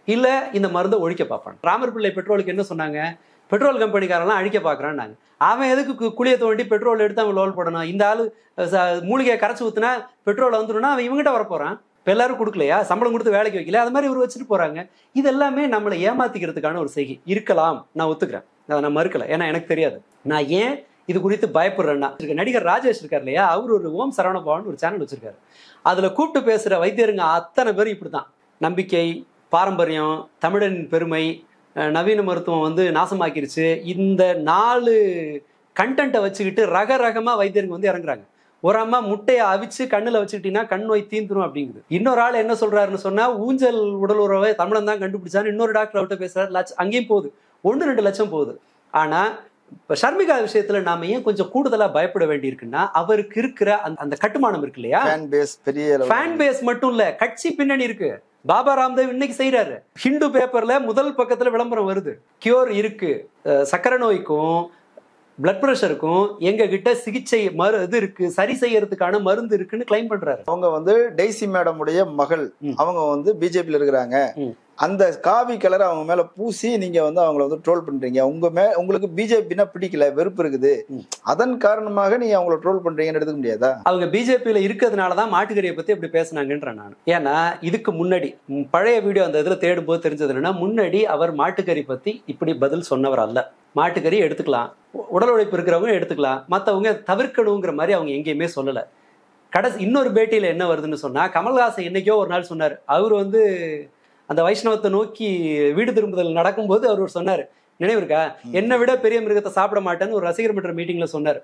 இல்லை இந்த மருந்தை ஒழிக்க பார்ப்பான் ராமர் பிள்ளை பெட்ரோலுக்கு என்ன சொன்னாங்க பெட்ரோல் கம்பெனிக்காரெல்லாம் அழிக்க பார்க்குறான்னாங்க அவன் எதுக்கு கு- குழியை தோண்டி பெட்ரோல் எடுத்து அவன் லோல் போடணும் இந்த ஆளு ச- மூலிகையை கரைச்சி ஊத்துனா பெட்ரோல் வந்துடும்னா அவன் இவங்ககிட்ட வரப்போறான் இப்போ எல்லாரும் கொடுக்கலையா சம்பளம் கொடுத்து வேலைக்கு வைக்கல அது மாதிரி இவர் வச்சுட்டு போறாங்க இது எல்லாமே நம்மளை ஏமாத்திக்கிறதுக்கான ஒரு செய்கை இருக்கலாம் நான் ஒத்துக்கிறேன் அதை நான் மறுக்கல ஏன்னா எனக்கு தெரியாது நான் ஏன் இது குறித்து பயப்படுறேன்னா இருக்க நடிகர் ராஜேஷ் இருக்கார் இல்லையா அவர் ஒரு ஓம் சரவண பவன் ஒரு சேனல் வச்சிருக்காரு அதுல கூப்பிட்டு பேசுற வைத்தியருங்க அத்தனை பேரும் இப்படிதான் நம்பிக்கை பாரம்பரியம் தமிழனின் பெருமை அஹ் நவீன மருத்துவம் வந்து நாசமாக்கிருச்சு இந்த நாலு கண்டென்ட்டை வச்சுக்கிட்டு ரக ரகமா வைத்தியருங்க வந்து இறங்குறாங்க ஒரு அம்மா முட்டையை அவிச்சு கண்ணுல வச்சுக்கிட்டீங்கன்னா கண் நோய் தீந்துரும் அப்படிங்குது இன்னொரு ஆள் என்ன சொல்றாருன்னு சொன்னா ஊஞ்சல் உடல் உறவை தமிழன் தான் கண்டுபிடிச்சான்னு இன்னொரு டாக்டர் அவர்கிட்ட பேசுறாரு லட்சம் அங்கேயும் போகுது ஒன்று ரெண்டு லட்சம் போகுது ஆனா இப்ப ஷர்மிகா விஷயத்துல நாம ஏன் கொஞ்சம் கூடுதலா பயப்பட வேண்டியிருக்குன்னா அவருக்கு இருக்கிற அந்த அந்த கட்டுமானம் இருக்கு இல்லையா ஃபேன் பேஸ் பெரிய அளவு. ஃபேன் பேஸ் மட்டும் இல்ல கட்சி பின்னணி இருக்கு பாபா ராம்தேவ் இன்னைக்கு செய்யறாரு ஹிந்து பேப்பர்ல முதல் பக்கத்துல விளம்பரம் வருது கியூர் இருக்கு அஹ் சக்கரை நோய்க்கும் பிளட் ப்ரெஷருக்கும் எங்க கிட்ட சிகிச்சை மரு இது இருக்கு சரி செய்யறதுக்கான மருந்து இருக்குன்னு கிளைம் பண்றாரு அவங்க வந்து டெய்சி மேடம் உடைய மகள் ம். அவங்க வந்து பிஜேபியில் இருக்கிறாங்க ம். அந்த காவி கலர் அவங்க மேல பூசி நீங்க வந்து அவங்கள வந்து ட்ரோல் பண்றீங்க உங்க மே உங்களுக்கு பிஜேபினா பிடிக்கல வெறுப்பு இருக்குது ம். அதன் காரணமாக நீங்க அவங்கள ட்ரோல் பண்றீங்கன்னு எடுத்துக்க முடியாதா அவங்க பிஜேபியில இருக்கிறதுனால தான் மாட்டுக்கறியை பத்தி அப்படி பேசுனாங்கன்றேன் நான் ஏன்னா இதுக்கு முன்னாடி ம், பழைய வீடியோ அந்த இதுல தேடும்போது தெரிஞ்சது என்னன்னா முன்னாடி அவர் மாட்டுக்கறி பத்தி இப்படி பதில் சொன்னவர் அல்ல மாட்டுக்கறி எடுத்துக்கலாம் உ- உடல் உழைப்பு இருக்கிறவங்க எடுத்துக்கலாம் மற்றவங்க தவிர்க்கணுங்கிற மாதிரி அவங்க எங்கேயுமே சொல்லல கடைசி இன்னொரு பேட்டியில என்ன வருதுன்னு சொன்னா கமல்ஹாசன் என்னைக்கோ ஒரு நாள் சொன்னார் அவர் வந்து அந்த வைஷ்ணவத்தை நோக்கி வீடு திரும்புதல் நடக்கும்போது அவர் ஒரு சொன்னார் நினைவு இருக்கா என்னை விட பெரிய மிருகத்தை சாப்பிட மாட்டேன்னு ஒரு ரசிகர் மன்ற மீட்டிங்ல சொன்னார்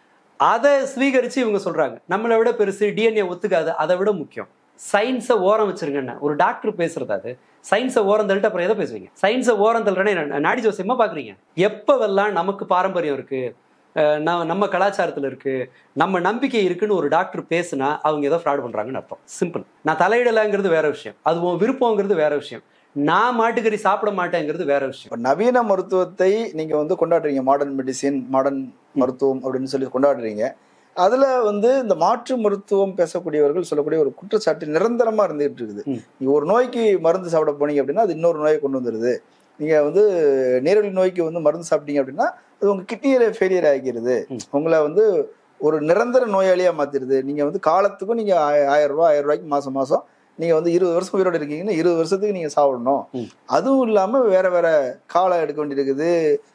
அதை ஸ்வீகரிச்சு இவங்க சொல்றாங்க நம்மளை விட பெருசு டிஎன்ஏ ஒத்துக்காது அதை விட முக்கியம் சயின்ஸை ஓரம் வச்சிருங்கண்ணா ஒரு டாக்டர் பேசுறது அது சயின்ஸை ஓரம் தள்ளிட்டு அப்புறம் எதை பேசுவீங்க சயின்ஸை ஓரம் தள்ளுறேன்னு என்ன- நாடி ஜோசியமா பாக்குறீங்க எப்பவெல்லாம் நமக்கு பாரம்பரியம் இருக்கு அஹ் நம்ம நம்ம கலாச்சாரத்துல இருக்கு நம்ம நம்பிக்கை இருக்குன்னு ஒரு டாக்டர் பேசுனா அவங்க ஏதோ ஃப்ராட் பண்றாங்கன்னு அர்த்தம் சிம்பிள் நான் தலையிடலைங்கிறது வேற விஷயம் அது உன் விருப்பங்கிறது வேற விஷயம் நான் மாட்டுக்கறி சாப்பிட மாட்டேங்கிறது வேற விஷயம் இப்ப நவீன மருத்துவத்தை நீங்க வந்து கொண்டாடுறீங்க மாடர்ன் மெடிசின் மாடர்ன் மருத்துவம் அப்படின்னு சொல்லி கொண்டாடுறீங்க அதுல வந்து இந்த மாற்று மருத்துவம் பேசக்கூடியவர்கள் சொல்லக்கூடிய ஒரு குற்றச்சாட்டு நிரந்தரமா இருந்துகிட்டு இருக்குது ம். நீங்க ஒரு நோய்க்கு மருந்து சாப்பிட போனீங்க அப்படின்னா அது இன்னொரு நோயை கொண்டு வந்துருது நீங்க வந்து நீரிழிவு நோய்க்கு வந்து மருந்து சாப்பிட்டீங்க அப்படின்னா அது உங்க கிட்னியில ஃபெயிலியர் ஆகிக்கிறது ம். உங்களை வந்து ஒரு நிரந்தர நோயாளியா மாத்திருது நீங்க வந்து காலத்துக்கும் நீங்க ஆய- ஆயிரம் ரூபாய் ஆயிரம் ரூபாய்க்கு மாசம் மாசம் நீங்க வந்து இருபது வருஷம் உயிரோட இருக்கீங்கன்னா இருபது வருஷத்துக்கு நீங்க சாப்பிடணும் ம். அதுவும் இல்லாம வேற வேற காலம் எடுக்க வேண்டியிருக்குது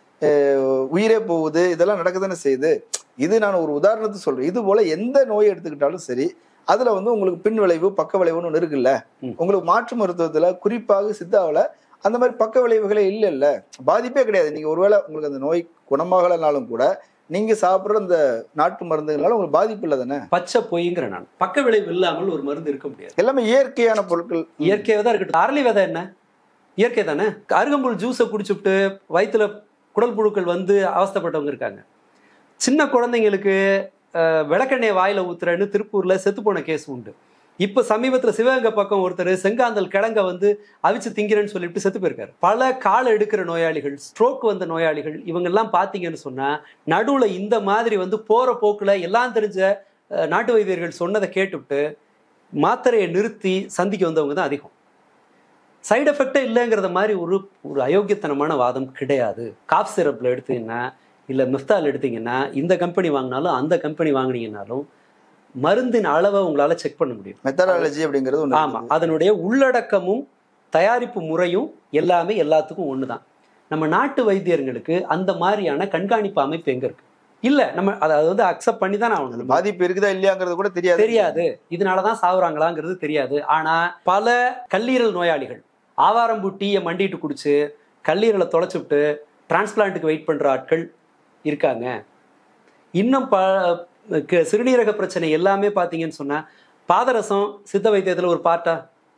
அஹ் உயிரே போகுது இதெல்லாம் நடக்கதானே செய்யுது இது நான் ஒரு உதாரணத்தை சொல்றேன் இது போல எந்த நோயை எடுத்துக்கிட்டாலும் சரி அதுல வந்து உங்களுக்கு பின் விளைவு பக்க விளைவுன்னு ஒன்று இருக்குல்ல ம். உங்களுக்கு மாற்று மருத்துவத்துல குறிப்பாக சித்தாவில் அந்த மாதிரி பக்க விளைவுகளே இல்லை இல்ல பாதிப்பே கிடையாது நீங்க ஒருவேளை உங்களுக்கு அந்த நோய் குணமாகலனாலும் கூட நீங்க சாப்பிடுற அந்த நாட்டு மருந்துகளால உங்களுக்கு பாதிப்பு இல்லை தானே பச்சை பொய்ங்கிற நான் பக்க விளைவு இல்லாமல் ஒரு மருந்து இருக்க முடியாது எல்லாமே இயற்கையான பொருட்கள் இயற்கையாக தான் இருக்கட்டும் அரளி விதை என்ன இயற்கை தானே அருகம்புல் ஜூஸை குடிச்சுட்டு வயிற்றுல குடல் புழுக்கள் வந்து அவஸ்தைப்பட்டவங்க இருக்காங்க சின்ன குழந்தைங்களுக்கு அஹ், விளக்கெண்ணெய் வாயில ஊத்துறேன்னு திருப்பூர்ல செத்து போன கேஸ் உண்டு இப்ப சமீபத்துல சிவகங்கை பக்கம் ஒருத்தர் செங்காந்தல் கிழங்க வந்து அவிச்சு திங்கிறேன்னு சொல்லிட்டு செத்து போயிருக்காரு பல கால எடுக்கிற நோயாளிகள் ஸ்ட்ரோக் வந்த நோயாளிகள் இவங்கெல்லாம் பாத்தீங்கன்னு சொன்னா நடுவுல இந்த மாதிரி வந்து போற போக்குல எல்லாம் தெரிஞ்ச அஹ், நாட்டு வைத்தியர்கள் சொன்னதை கேட்டுவிட்டு மாத்திரையை நிறுத்தி சந்திக்க வந்தவங்க தான் அதிகம் சைடு எஃபெக்டே இல்லைங்கிறத மாதிரி ஒரு ஒரு அயோக்கியத்தனமான வாதம் கிடையாது காஃப் சிரப்பில் எடுத்தீங்கன்னா இல்லை மிஃப்தால் எடுத்தீங்கன்னா இந்த கம்பெனி வாங்கினாலும் அந்த கம்பெனி வாங்கினீங்கனாலும் மருந்தின் அளவை உங்களால் செக் பண்ண முடியும் மெத்தடாலஜி அப்படிங்கிறது ஒன்று ஆமாம் அதனுடைய உள்ளடக்கமும் தயாரிப்பு முறையும் எல்லாமே எல்லாத்துக்கும் ஒன்று தான் நம்ம நாட்டு வைத்தியர்களுக்கு அந்த மாதிரியான கண்காணிப்பு அமைப்பு எங்கே இருக்கு இல்லை நம்ம அதை அதை வந்து அக்செப்ட் பண்ணி தான் ஆகணும் பாதிப்பு இருக்குதா இல்லையாங்கிறது கூட தெரியாது தெரியாது இதனாலதான் சாவுறாங்களாங்கிறது தெரியாது ஆனா பல கல்லீரல் நோயாளிகள் ஆவாரம்பூ டீயை மண்டிட்டு குடிச்சு கல்லீரலை தொலைச்சுட்டு டிரான்ஸ்பிளான்ட்டுக்கு வெயிட் பண்ற ஆட்கள் இருக்காங்க இன்னும் ப க- சிறுநீரக பிரச்சனை எல்லாமே பார்த்தீங்கன்னு சொன்னா பாதரசம் சித்த வைத்தியத்துல ஒரு பார்ட்டா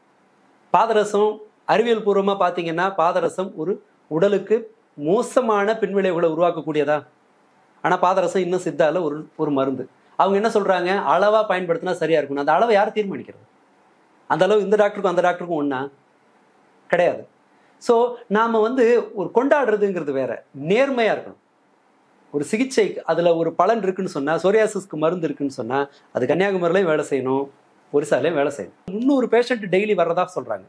பாதரசம் அறிவியல் பூர்வமா பார்த்தீங்கன்னா பாதரசம் ஒரு உடலுக்கு மோசமான பின்விளைவுகளை உருவாக்கக்கூடியதா ஆனா பாதரசம் இன்னும் சித்தால ஒரு ஒரு மருந்து அவங்க என்ன சொல்றாங்க அளவா பயன்படுத்தினா சரியா இருக்கும் அந்த அளவை யார் தீர்மானிக்கிறது அந்த அளவு இந்த டாக்டருக்கும் அந்த டாக்டருக்கும் ஒண்ணா கிடையாது ஸோ நாம வந்து ஒரு கொண்டாடுறதுங்கிறது வேற நேர்மையா இருக்கணும் ஒரு சிகிச்சை அதுல ஒரு பலன் இருக்குன்னு சொன்னா சோரியாசிஸ்க்கு மருந்து இருக்குன்னு சொன்னா அது கன்னியாகுமரிலையும் வேலை செய்யணும் ஒரிசாலையும் வேலை செய்யணும் முந்நூறு பேஷண்ட் டெய்லி வர்றதா சொல்றாங்க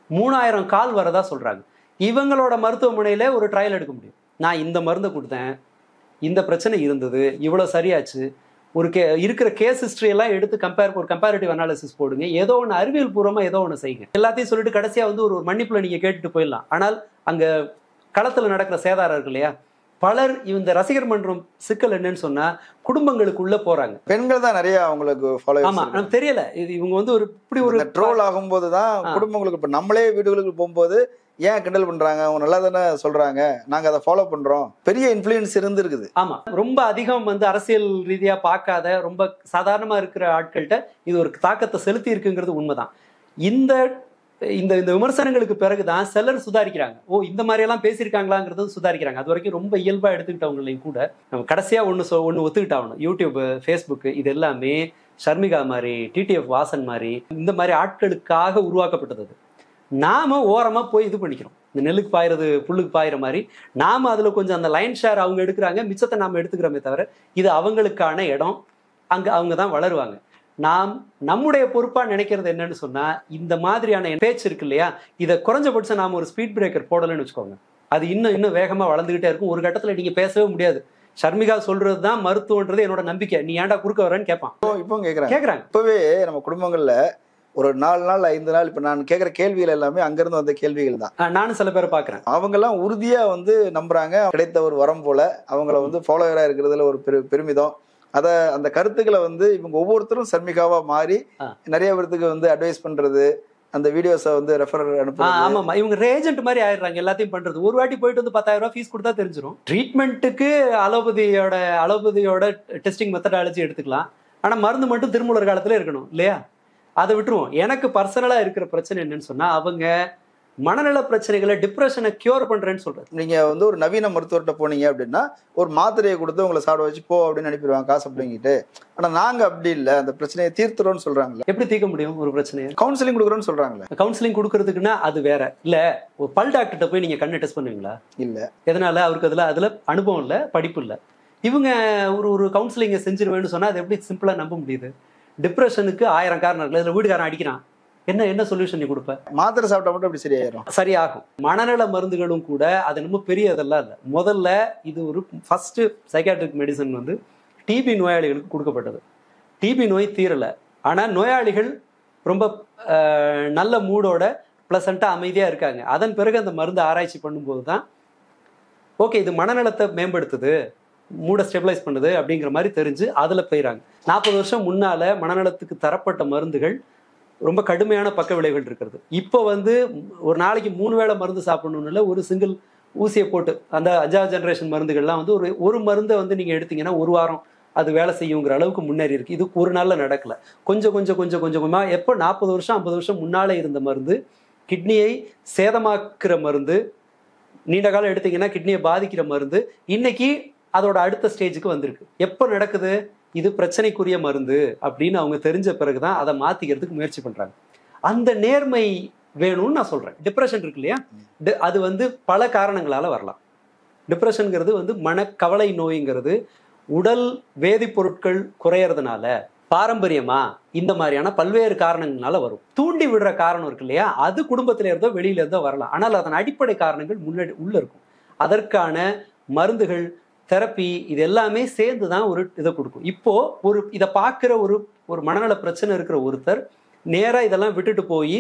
மூணாயிரம் கால் வரதா சொல்றாங்க இவங்களோட மருத்துவமனையில ஒரு ட்ரையல் எடுக்க முடியும் நான் இந்த மருந்தை கொடுத்தேன் இந்த பிரச்சனை இருந்தது இவ்வளோ சரியாச்சு ஒரு கே இருக்கிற கேஸ் ஹிஸ்ட்ரி எல்லாம் எடுத்து கம்பேர் ஒரு கம்பேரிட்டிவ் அனாலிசிஸ் போடுங்க ஏதோ ஒன்று அறிவியல் பூர்வமாக ஏதோ ஒன்று செய்யுங்க எல்லாத்தையும் சொல்லிட்டு கடைசியாக வந்து ஒரு ஒரு மன்னிப்புல நீங்கள் கேட்டுட்டு போயிடலாம் ஆனால் அங்கே களத்தில் நடக்கிற சேதாரம் இருக்கு இல்லையா பலர் இந்த ரசிகர் மன்றம் சிக்கல் என்னன்னு சொன்னா குடும்பங்களுக்குள்ள போறாங்க பெண்கள் தான் நிறைய அவங்களுக்கு ஃபாலோ ஆமா நமக்கு தெரியல இது இவங்க வந்து ஒரு இப்படி ஒரு ட்ரோல் ஆகும்போது தான் ஆ. குடும்பங்களுக்கு இப்ப நம்மளே வீடுகளுக்கு போகும்போது ஏன் கிண்டல் பண்றாங்க அவங்க நல்லா தானே சொல்றாங்க நாங்க அதை ஃபாலோ பண்றோம் பெரிய இன்ஃப்ளூயன்ஸ் இருந்திருக்குது ஆமா ரொம்ப அதிகம் வந்து அரசியல் ரீதியா பார்க்காத ரொம்ப சாதாரணமா இருக்கிற ஆட்கள்கிட்ட இது ஒரு தாக்கத்தை செலுத்தி இருக்குங்கிறது உண்மைதான் இந்த இந்த இந்த விமர்சனங்களுக்கு பிறகுதான் சிலர் சுதாரிக்கிறாங்க ஓ இந்த மாதிரி எல்லாம் பேசியிருக்காங்களாங்கிறது சுதாரிக்கிறாங்க அது வரைக்கும் ரொம்ப இயல்பா எடுத்துக்கிட்டவங்களையும் கூட நம்ம கடைசியா ஒன்று சொ ஒன்று ஒத்துக்கிட்டாகணும் யூடியூப் ஃபேஸ்புக் இது எல்லாமே ஷர்மிகா மாதிரி டிடிஎஃப் வாசன் மாதிரி இந்த மாதிரி ஆட்களுக்காக உருவாக்கப்பட்டது அது. நாம ஓரமா போய் இது பண்ணிக்கிறோம் இந்த நெல்லுக்கு பாயிறது புல்லுக்கு பாயிற மாதிரி நாம அதுல கொஞ்சம் அந்த லைன் ஷேர் அவங்க எடுக்கிறாங்க மிச்சத்தை நாம எடுத்துக்கிறோமே தவிர இது அவங்களுக்கான இடம் அங்க அவங்க தான் வளருவாங்க நாம் நம்முடைய பொறுப்பா நினைக்கிறது என்னன்னு சொன்னா இந்த மாதிரியான பேச்சு இருக்கு இல்லையா இதை குறைஞ்சபட்சம் நாம ஒரு ஸ்பீட் பிரேக்கர் போடலைன்னு வச்சுக்கோங்க அது இன்னும் இன்னும் வேகமா வளர்ந்துகிட்டே இருக்கும் ஒரு கட்டத்துல நீங்க பேசவே முடியாது ஷர்மிகா சொல்றது தான் மருத்துவன்றது என்னோட நம்பிக்கை நீ ஏன்டா குறுக்க வரேன்னு கேட்பான் இப்போ இப்போ கேக்குறாங்க கேக்குறாங்க இப்பவே நம்ம குடும்பங்கள்ல ஒரு நாலு நாள் ஐந்து நாள் இப்ப நான் கேக்குற கேள்விகள் எல்லாமே அங்கிருந்து வந்த கேள்விகள் தான் ஆஹ் நானும் சில பேரை பாக்குறேன் அவங்க எல்லாம் உறுதியா வந்து நம்புறாங்க கிடைத்த ஒரு வரம் போல அவங்கள வந்து ஃபாலோவரா இருக்கிறதுல ஒரு பெரு பெருமிதம் அத அந்த கருத்துக்களை வந்து இவங்க ஒவ்வொருத்தரும் சர்மிகாவா மாறி ஆ. நிறைய பேர்த்துக்கு வந்து அட்வைஸ் பண்றது அந்த வீடியோஸை வந்து ரெஃபர் ஆ, அனுப்புறது ஆமாமா இவங்க ரேஜென்ட் மாதிரி ஆயிடுறாங்க எல்லாத்தையும் பண்றது ஒரு வாட்டி போயிட்டு வந்து பத்தாயிரம் ரூபாய் ஃபீஸ் கொடுத்தா தெரிஞ்சிடும் ட்ரீட்மெண்ட்டுக்கு அலோபதியோட அலோபதியோட டெஸ்டிங் மெத்தடாலஜி எடுத்துக்கலாம் ஆனா மருந்து மட்டும் திருமூலர் காலத்துல இருக்கணும் இல்லையா அதை விட்டுருவோம் எனக்கு பர்சனலா இருக்கிற பிரச்சனை என்னன்னு சொன்னா அவங்க மனநல பிரச்சனைகளை டிப்ரெஷனை கியூர் பண்றேன்னு சொல்றது நீங்க வந்து ஒரு நவீன மருத்துவர்கிட்ட போனீங்க அப்படின்னா ஒரு மாத்திரையை கொடுத்து உங்களை சாப்பிட வச்சு போ அப்படின்னு அனுப்பிடுவாங்க காசு அப்படிங்கிட்டு ஆனா நாங்க அப்படி இல்ல அந்த பிரச்சனையை தீர்த்துறோம்னு சொல்றாங்கல்ல எப்படி தீர்க்க முடியும் ஒரு பிரச்சனையை கவுன்சிலிங் கொடுக்குறோம்னு சொல்றாங்களே கவுன்சிலிங் கொடுக்கறதுக்குன்னா அது வேற இல்ல ஒரு பல் டாக்டர்கிட்ட போய் நீங்க கண்ணை டெஸ்ட் பண்ணுவீங்களா இல்ல எதனால அவருக்கு அதுல அதுல அனுபவம் இல்ல படிப்பு இல்ல இவங்க ஒரு ஒரு கவுன்சிலிங்கை செஞ்சிருவேன்னு சொன்னா அது எப்படி சிம்பிளா நம்ப முடியுது டிப்ரெஷனுக்கு ஆயிரம் காரணம் இருக்குல்ல இதுல வீடுகாரன் அடிக்கிறான் என்ன என்ன சொல்யூஷன் நீ கொடுப்ப மாத்திரை சாப்பிட்டா மட்டும் அப்படி சரியாயிரும் சரியாகும் மனநல மருந்துகளும் கூட அது ரொம்ப பெரிய இதெல்லாம் இல்லை முதல்ல இது ஒரு ஃபர்ஸ்ட் சைக்காட்ரிக் மெடிசன் வந்து டிபி நோயாளிகளுக்கு கொடுக்கப்பட்டது டிபி நோய் தீரலை ஆனால் நோயாளிகள் ரொம்ப அஹ், நல்ல மூடோட ப்ளசண்ட்டாக அமைதியாக இருக்காங்க அதன் பிறகு அந்த மருந்து ஆராய்ச்சி பண்ணும்போது தான் ஓகே இது மனநலத்தை மேம்படுத்துது மூடை ஸ்டெபிளைஸ் பண்ணுது அப்படிங்கிற மாதிரி தெரிஞ்சு அதில் போயிறாங்க நாற்பது வருஷம் முன்னால மனநலத்துக்கு தரப்பட்ட மருந்துகள் ரொம்ப கடுமையான பக்க விளைவுகள் இருக்கிறது இப்போ வந்து ஒரு நாளைக்கு மூணு வேளை மருந்து சாப்பிடணும்னு இல்லை ஒரு சிங்கிள் ஊசியை போட்டு அந்த அஞ்சாவது ஜெனரேஷன் மருந்துகள்லாம் வந்து ஒரு ஒரு மருந்தை வந்து நீங்கள் எடுத்தீங்கன்னா ஒரு வாரம் அது வேலை செய்யுங்கிற அளவுக்கு முன்னேறி இருக்கு இது ஒரு நாளில் நடக்கல கொஞ்சம் கொஞ்சம் கொஞ்சம் கொஞ்சம் கொஞ்சமாக எப்போ நாற்பது வருஷம் ஐம்பது வருஷம் முன்னாலே இருந்த மருந்து கிட்னியை சேதமாக்குற மருந்து நீண்ட காலம் எடுத்தீங்கன்னா கிட்னியை பாதிக்கிற மருந்து இன்னைக்கு அதோட அடுத்த ஸ்டேஜுக்கு வந்திருக்கு எப்போ நடக்குது இது பிரச்சனைக்குரிய மருந்து அப்படின்னு அவங்க தெரிஞ்ச பிறகுதான் அதை மாத்திக்கிறதுக்கு முயற்சி பண்றாங்க அந்த நேர்மை வேணும்னு நான் சொல்றேன் டிப்ரெஷன் இருக்கு இல்லையா டி- அது வந்து பல காரணங்களால வரலாம் டிப்ரெஷனுங்கிறது வந்து மனக்கவலை நோய்ங்கிறது உடல் வேதிப்பொருட்கள் குறையறதுனால பாரம்பரியமா இந்த மாதிரியான பல்வேறு காரணங்களால வரும் தூண்டி விடுற காரணம் இருக்கு இல்லையா அது குடும்பத்தில இருந்தோ வெளியில இருந்தோ வரலாம் ஆனால் அதன் அடிப்படை காரணங்கள் முன்னாடி உள்ள இருக்கும் அதற்கான மருந்துகள் தெரப்பி இது எல்லாமே சேர்ந்து தான் ஒரு இதை கொடுக்கும் இப்போ ஒரு இதை பார்க்குற ஒரு ஒரு மனநல பிரச்சனை இருக்கிற ஒருத்தர் நேரா இதெல்லாம் விட்டுட்டு போய்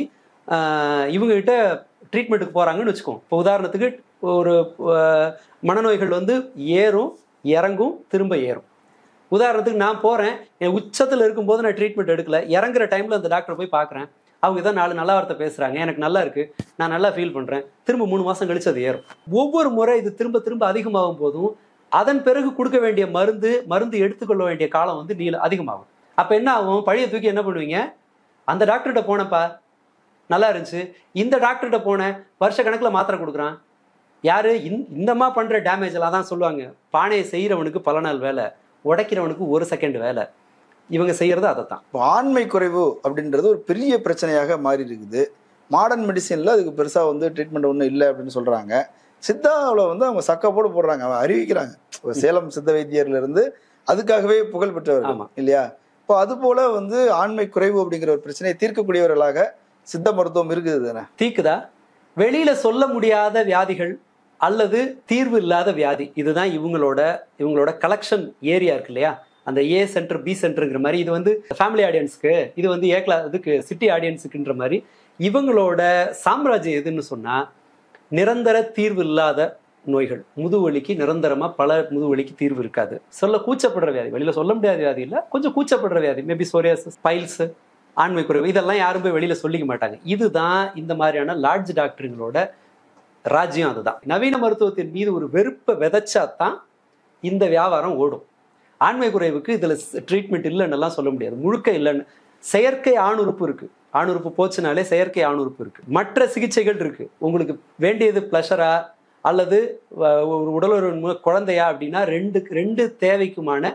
இவங்க கிட்ட ட்ரீட்மெண்ட்டுக்கு போறாங்கன்னு வச்சுக்கோம் இப்போ உதாரணத்துக்கு ஒரு ஆஹ், மனநோய்கள் வந்து ஏறும் இறங்கும் திரும்ப ஏறும் உதாரணத்துக்கு நான் போறேன் என் உச்சத்தில் இருக்கும்போது நான் ட்ரீட்மெண்ட் எடுக்கல இறங்குற டைம்ல அந்த டாக்டரை போய் பார்க்குறேன் அவங்க ஏதோ நாலு நல்ல வார்த்தை பேசுறாங்க எனக்கு நல்லா இருக்கு நான் நல்லா ஃபீல் பண்றேன் திரும்ப மூணு மாசம் கழிச்சு அது ஏறும் ஒவ்வொரு முறை இது திரும்ப திரும்ப அதிகமாகும் போதும் அதன் பிறகு கொடுக்க வேண்டிய மருந்து மருந்து எடுத்துக்கொள்ள வேண்டிய காலம் வந்து நீள அதிகமாகும் அப்ப என்ன ஆகும் பழைய தூக்கி என்ன பண்ணுவீங்க அந்த டாக்டர்கிட்ட போனப்பா நல்லா இருந்துச்சு இந்த டாக்டர்கிட்ட போனேன் வருஷ கணக்கில் மாத்திரை கொடுக்குறான் யாரு இந்த- இந்தமா பண்ற டேமேஜ் எல்லாம் தான் சொல்லுவாங்க பானையை செய்யறவனுக்கு பல நாள் வேலை உடைக்கிறவனுக்கு ஒரு செகண்ட் வேலை இவங்க செய்யறது அதை தான் இப்போ ஆண்மை குறைவு அப்படின்றது ஒரு பெரிய பிரச்சனையாக மாறி இருக்குது மாடர்ன் மெடிசின்ல அதுக்கு பெருசா வந்து ட்ரீட்மெண்ட் ஒன்றும் இல்லை அப்படின்னு சொல்றாங்க சித்தாவில் வந்து அவங்க சக்க போடு போடுறாங்க அவங்க அறிவிக்கிறாங்க ஒரு சேலம் சித்த வைத்தியர்ல இருந்து அதுக்காகவே புகழ் பெற்றவர்கள் ஆமா. இல்லையா இப்போ அது போல வந்து ஆண்மை குறைவு அப்படிங்கிற ஒரு பிரச்சனையை தீர்க்கக்கூடியவர்களாக சித்த மருத்துவம் இருக்குது தானே தீக்குதா வெளியில சொல்ல முடியாத வியாதிகள் அல்லது தீர்வு இல்லாத வியாதி இதுதான் இவங்களோட இவங்களோட கலெக்ஷன் ஏரியா இருக்கு இல்லையா அந்த ஏ சென்டர் பி சென்டருங்கிற மாதிரி இது வந்து ஃபேமிலி ஆடியன்ஸ்க்கு இது வந்து ஏ கிளா இதுக்கு சிட்டி ஆடியன்ஸுக்குன்ற மாதிரி இவங்களோட சாம்ராஜ்யம் எதுன்னு சொன்னா நிரந்தர தீர்வு இல்லாத நோய்கள் முதுவலிக்கு நிரந்தரமா பல முதுவலிக்கு தீர்வு இருக்காது சொல்ல கூச்சப்படுற வியாதி வெளியில சொல்ல முடியாத வியாதி இல்ல கொஞ்சம் கூச்சப்படுற வியாதி மேபி சோரியாசிஸ் பைல்ஸ் ஆண்மை குறைவு இதெல்லாம் யாரும் போய் வெளியில சொல்லிக்க மாட்டாங்க இதுதான் இந்த மாதிரியான லார்ஜ் டாக்டருங்களோட ராஜ்யம் அதுதான் நவீன மருத்துவத்தின் மீது ஒரு வெறுப்பை விதைச்சா தான் இந்த வியாபாரம் ஓடும் ஆண்மை குறைவுக்கு இதுல ட்ரீட்மெண்ட் இல்லைன்னு எல்லாம் சொல்ல முடியாது முழுக்க இல்லைன்னு செயற்கை ஆணுறுப்பு இருக்கு ஆணுறுப்பு போச்சுனாலே செயற்கை ஆணுறுப்பு இருக்கு மற்ற சிகிச்சைகள் இருக்கு உங்களுக்கு வேண்டியது ப்ளஷரா அல்லது அஹ், ஒரு உடலுறவின் மூலம் குழந்தையா அப்படின்னா ரெண்டு ரெண்டு தேவைக்குமான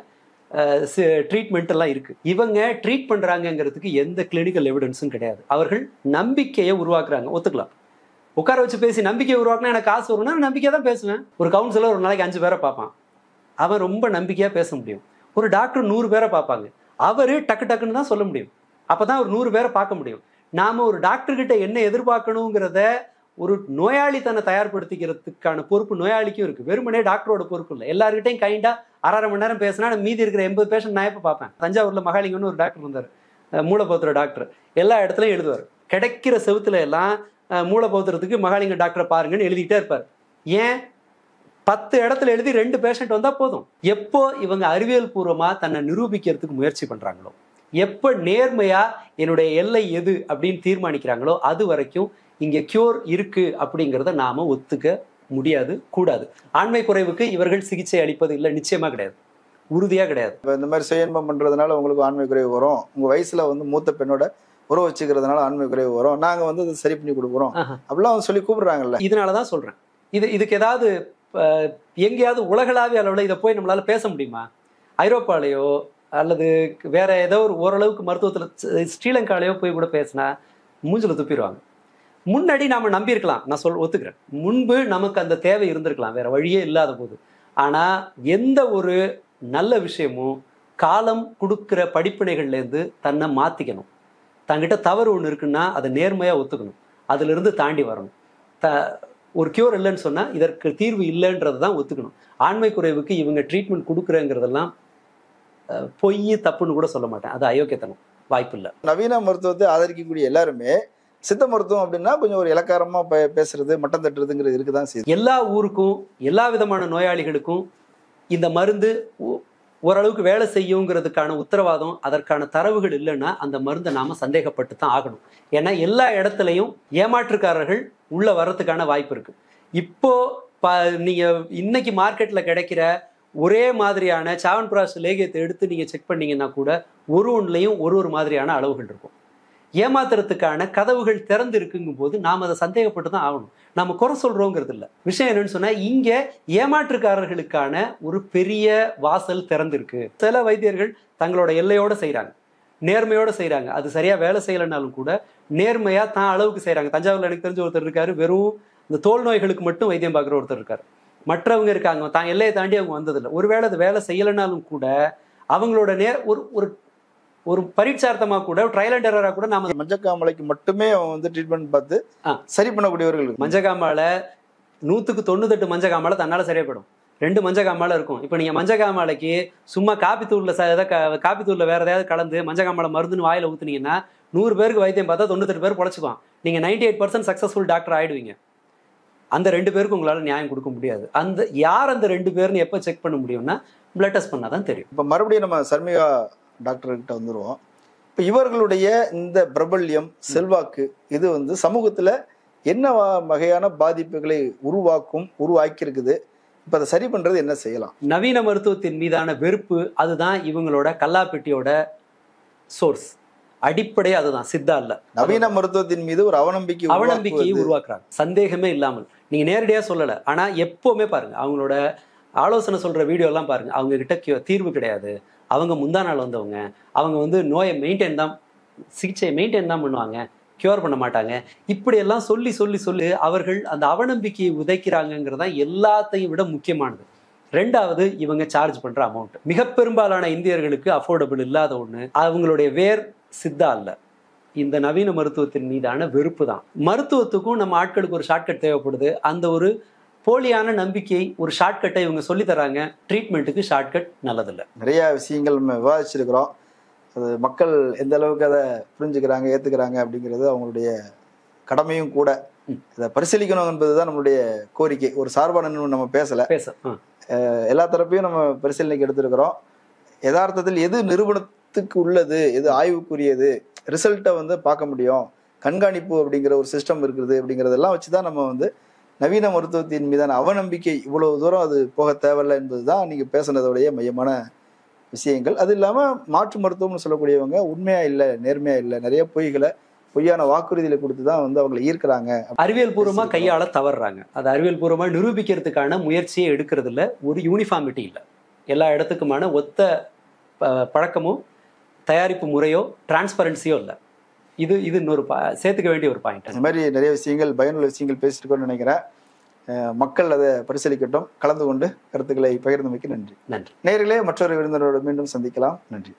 ட்ரீட்மெண்ட் எல்லாம் இருக்கு இவங்க ட்ரீட் பண்றாங்கங்கிறதுக்கு எந்த கிளினிக்கல் எவிடன்ஸும் கிடையாது அவர்கள் நம்பிக்கையை உருவாக்குறாங்க ஒத்துக்கலாம் உட்கார வச்சு பேசி நம்பிக்கையை உருவாக்குனா எனக்கு காசு வரும்னா நான் நம்பிக்கையா தான் பேசுவேன் ஒரு கவுன்சிலர் ஒரு நாளைக்கு அஞ்சு பேரை பார்ப்பான் அவன் ரொம்ப நம்பிக்கையா பேச முடியும் ஒரு டாக்டர் நூறு பேரை பார்ப்பாங்க அவரு டக்கு டக்குன்னு தான் சொல்ல முடியும் அப்பதான் ஒரு நூறு பேரை பார்க்க முடியும் நாம ஒரு டாக்டர் கிட்ட என்ன எதிர்பார்க்கணுங்கிறத ஒரு நோயாளி தன்னை தயார்படுத்திக்கிறதுக்கான பொறுப்பு நோயாளிக்கும் இருக்கு வெறுமனே டாக்டரோட பொறுப்பு இல்லை எல்லார்கிட்டையும் கைண்டா அரை மணி நேரம் பேசினா நான் மீதி இருக்கிற எண்பது பேஷண்ட் நான் எப்போ பார்ப்பேன் தஞ்சாவூர்ல மகாலிங்கம்னு ஒரு டாக்டர் இருந்தார் அஹ் மூலபௌத்திர டாக்டர் எல்லா இடத்துலையும் எழுதுவார் கிடைக்கிற செவுத்துல எல்லாம் அஹ் மூலபௌத்திரத்துக்கு மகாலிங்க டாக்டரை பாருங்கன்னு எழுதிக்கிட்டே இருப்பார் ஏன் பத்து இடத்துல எழுதி ரெண்டு பேஷண்ட் வந்தா போதும் எப்போ இவங்க அறிவியல் பூர்வமா தன்னை நிரூபிக்கிறதுக்கு முயற்சி பண்றாங்களோ எப்ப நேர்மையா என்னுடைய எல்லை எது அப்படின்னு தீர்மானிக்கிறாங்களோ அது வரைக்கும் இங்க கியூர் இருக்கு அப்படிங்கிறத நாம ஒத்துக்க முடியாது கூடாது ஆண்மை குறைவுக்கு இவர்கள் சிகிச்சை அளிப்பது இல்லை நிச்சயமா கிடையாது உறுதியா கிடையாது இப்போ இந்த மாதிரி சுயன்பம் பண்றதுனால உங்களுக்கு ஆண்மை குறைவு வரும் உங்க வயசுல வந்து மூத்த பெண்ணோட உறவு வச்சுக்கிறதுனால ஆண்மை குறைவு வரும் நாங்க வந்து அதை சரி பண்ணி கொடுக்குறோம் ஆஹா. அப்படிலாம் வந்து சொல்லி கூப்பிடுறாங்கல்ல இதனாலதான் சொல்றேன் இது இதுக்கு ஏதாவது அஹ், எங்கேயாவது உலகளாவிய அளவில் இதை போய் நம்மளால பேச முடியுமா ஐரோப்பாலேயோ அல்லது வேற ஏதோ ஒரு ஓரளவுக்கு மருத்துவத்தில் ஸ்ரீலங்காலேயோ போய் கூட பேசினா மூஞ்சில துப்பிடுவாங்க முன்னாடி நாம நம்பியிருக்கலாம் நான் சொல் ஒத்துக்கிறேன் முன்பு நமக்கு அந்த தேவை இருந்திருக்கலாம் வேற வழியே இல்லாத போது ஆனா எந்த ஒரு நல்ல விஷயமும் காலம் கொடுக்கிற படிப்பினைகள்லேருந்து தன்னை மாத்திக்கணும் தங்கிட்ட தவறு ஒன்று இருக்குன்னா அதை நேர்மையா ஒத்துக்கணும் அதுல இருந்து தாண்டி வரணும் த ஒரு கியூர் இல்லைன்னு சொன்னா இதற்கு தீர்வு இல்லைன்றதை தான் ஒத்துக்கணும் ஆண்மை குறைவுக்கு இவங்க ட்ரீட்மெண்ட் கொடுக்குறேங்கிறதெல்லாம் அஹ், பொய் தப்புன்னு கூட சொல்ல மாட்டேன் அது அயோக்கியத்தனம் வாய்ப்பு இல்லை நவீன மருத்துவத்தை ஆதரிக்கக்கூடிய எல்லாருமே சித்த மருத்துவம் அப்படின்னா கொஞ்சம் ஒரு இலக்காரமா பே- பேசுறது மட்டம் தட்டுறதுங்கிறது இருக்குதான் செய்யுது எல்லா ஊருக்கும் எல்லா விதமான நோயாளிகளுக்கும் இந்த மருந்து ஓ- ஓரளவுக்கு வேலை செய்யுங்கிறதுக்கான உத்தரவாதம் அதற்கான தரவுகள் இல்லைன்னா அந்த மருந்தை நாம சந்தேகப்பட்டு தான் ஆகணும் ஏன்னா எல்லா இடத்துலையும் ஏமாற்றுக்காரர்கள் உள்ள வர்றதுக்கான வாய்ப்பு இருக்கு இப்போ ப நீங்க இன்னைக்கு மார்க்கெட்ல கிடைக்கிற ஒரே மாதிரியான சாவன் பிராஸ் லேகியத்தை எடுத்து நீங்க செக் பண்ணீங்கன்னா கூட ஒரு ஒன்றுலையும் ஒரு ஒரு மாதிரியான அளவுகள் இருக்கும் ஏமாத்துறதுக்கான கதவுகள் திறந்து இருக்குங்கும் போது நாம் அதை சந்தேகப்பட்டு தான் ஆகணும் நாம குறை சொல்றோங்கிறது இல்ல விஷயம் என்னன்னு சொன்னா இங்க ஏமாற்றுக்காரர்களுக்கான ஒரு பெரிய வாசல் திறந்திருக்கு சில வைத்தியர்கள் தங்களோட எல்லையோட செய்றாங்க நேர்மையோட செய்றாங்க அது சரியா வேலை செய்யலைனாலும் கூட நேர்மையா தான் அளவுக்கு செய்றாங்க தஞ்சாவூர்ல எனக்கு தெரிஞ்ச ஒருத்தர் இருக்காரு வெறும் இந்த தோல் நோய்களுக்கு மட்டும் வைத்தியம் பார்க்குற ஒருத்தர் இருக்காரு மற்றவங்க இருக்காங்க தான் எல்லையை தாண்டி அவங்க வந்ததில்லை ஒருவேளை அது வேலை செய்யலைனாலும் கூட அவங்களோட நேர் ஒரு ஒரு ஒரு பரீட்சார்த்தமா கூட ட்ரையல் அண்ட் எரரா கூட நாம மஞ்சக்காமலைக்கு மட்டுமே அவன் வந்து ட்ரீட்மெண்ட் பார்த்து ஆ. சரி பண்ணக்கூடியவர்கள் இருக்கு. மஞ்சக்காமால நூத்துக்கு தொண்ணூத்தெட்டு மஞ்சக்காமால தன்னால சரியாப்படும் ரெண்டு மஞ்சக்காமால இருக்கும் இப்போ நீங்க மஞ்சக்காமாலைக்கு சும்மா காப்பி தூள்ல ச- எதாவது க- காப்பி தூள்ல வேற ஏதாவது கலந்து மஞ்சக்காமாலை மருந்துன்னு வாயில ஊத்துனீங்கன்னா நூறு பேருக்கு வைத்தியம் பார்த்தா தொண்ணூத்தெட்டு பேர் பொழைச்சுக்குவான் நீங்க ninety eight percent successful doctor ஆயிடுவீங்க அந்த ரெண்டு பேருக்கு உங்களால நியாயம் கொடுக்க முடியாது அந்த யார் அந்த ரெண்டு பேர்னு எப்போ செக் பண்ண முடியும்னா பிளட் டெஸ்ட் பண்ணாதான் தெரியும் இப்ப மறுபடியும் நம்ம சர்மிகா டாக்டர் கிட்ட வந்துருவோம் இப்ப இவர்களுடைய இந்த பிரபல்யம் செல்வாக்கு இது வந்து சமூகத்துல என்ன வ- வகையான பாதிப்புகளை உருவாக்கும் உருவாக்கி இருக்குது இப்ப அதை சரி பண்றது என்ன செய்யலாம் நவீன மருத்துவத்தின் மீதான வெறுப்பு அதுதான் இவங்களோட கல்லாப்பெட்டியோட சோர்ஸ் அடிப்படை அதுதான் சித்தா இல்ல நவீன மருத்துவத்தின் மீது ஒரு அவநம்பிக்கை அவநம்பிக்கையை உருவாக்குவது. உருவாக்குறாங்க சந்தேகமே இல்லாமல் நீங்க நேரடியா சொல்லல ஆனா எப்பவுமே பாருங்க அவங்களோட ஆலோசனை சொல்ற வீடியோ எல்லாம் பாருங்க அவங்க கிட்ட கி- தீர்வு கிடையாது அவங்க முந்தா நாள் வந்தவங்க அவங்க வந்து நோயை மெயின்டைன் தான் சிகிச்சையை மெயின்டைன் தான் பண்ணுவாங்க கியூர் பண்ண மாட்டாங்க இப்படி எல்லாம் சொல்லி சொல்லி சொல்லி அவர்கள் அந்த அவநம்பிக்கையை உதைக்கிறாங்கிறது தான் எல்லாத்தையும் விட முக்கியமானது ரெண்டாவது இவங்க சார்ஜ் பண்ற அமௌண்ட் மிக பெரும்பாலான இந்தியர்களுக்கு அஃபோர்டபுள் இல்லாத ஒண்ணு அவங்களுடைய வேர் சித்தா இல்ல இந்த நவீன மருத்துவத்தின் மீதான வெறுப்பு தான் மருத்துவத்துக்கும் நம்ம ஆட்களுக்கு ஒரு ஷார்ட்கட் தேவைப்படுது அந்த ஒரு போலியான நம்பிக்கை ஒரு ஷார்ட்கட்டை இவங்க சொல்லி தராங்க ட்ரீட்மெண்ட்டுக்கு ஷார்ட்கட் நல்லதில்லை நிறைய விஷயங்கள் நம்ம விவாதிச்சிருக்கிறோம் அது மக்கள் எந்த அளவுக்கு அதை புரிஞ்சுக்கிறாங்க ஏத்துக்கிறாங்க அப்படிங்கிறது அவங்களுடைய கடமையும் கூட ம். இதை பரிசீலிக்கணும் என்பதுதான் நம்மளுடைய கோரிக்கை ஒரு சார்பான நிறுவனம் நம்ம பேசல பேச ஆ. எல்லா தரப்பையும் நம்ம பரிசீலனைக்கு எடுத்திருக்கிறோம் யதார்த்தத்தில் எது நிறுவனத்துக்கு உள்ளது எது ஆய்வுக்குரியது ரிசல்ட்டை வந்து பார்க்க முடியும் கண்காணிப்பு அப்படிங்கிற ஒரு சிஸ்டம் இருக்குது அப்படிங்கிறதெல்லாம் வச்சு தான் நம்ம வந்து நவீன மருத்துவத்தின் மீதான அவநம்பிக்கை இவ்வளவு தூரம் அது போக தேவையில்லை என்பது தான் நீங்கள் பேசுனதோடைய மையமான விஷயங்கள் அது இல்லாமல் மாற்று மருத்துவம்னு சொல்லக்கூடியவங்க உண்மையா இல்லை நேர்மையா இல்லை நிறைய பொய்களை பொய்யான வாக்குறுதிகளை கொடுத்து தான் வந்து அவங்களை ஈர்க்கிறாங்க அறிவியல் பூர்வமா கையாள தவறுறாங்க அது அறிவியல் பூர்வமா நிரூபிக்கிறதுக்கான முயற்சியே எடுக்கிறது இல்ல ஒரு யூனிஃபார்மிட்டி இல்லை எல்லா இடத்துக்குமான ஒத்த ப- பழக்கமோ தயாரிப்பு முறையோ டிரான்ஸ்பரன்சியோ இல்லை இது இது இன்னொரு பா- சேர்த்துக்க வேண்டிய ஒரு பாயிண்ட் இந்த மாதிரி நிறைய விஷயங்கள் பயனுள்ள விஷயங்கள் பேசிட்டு நினைக்கிறேன் அஹ் மக்கள் அதை பரிசீலிக்கட்டும் கலந்து கொண்டு கருத்துக்களை பகிர்ந்தமைக்கு நன்றி நன்றி நேரிலே மற்றொரு விருந்தினரோடு மீண்டும் சந்திக்கலாம் நன்றி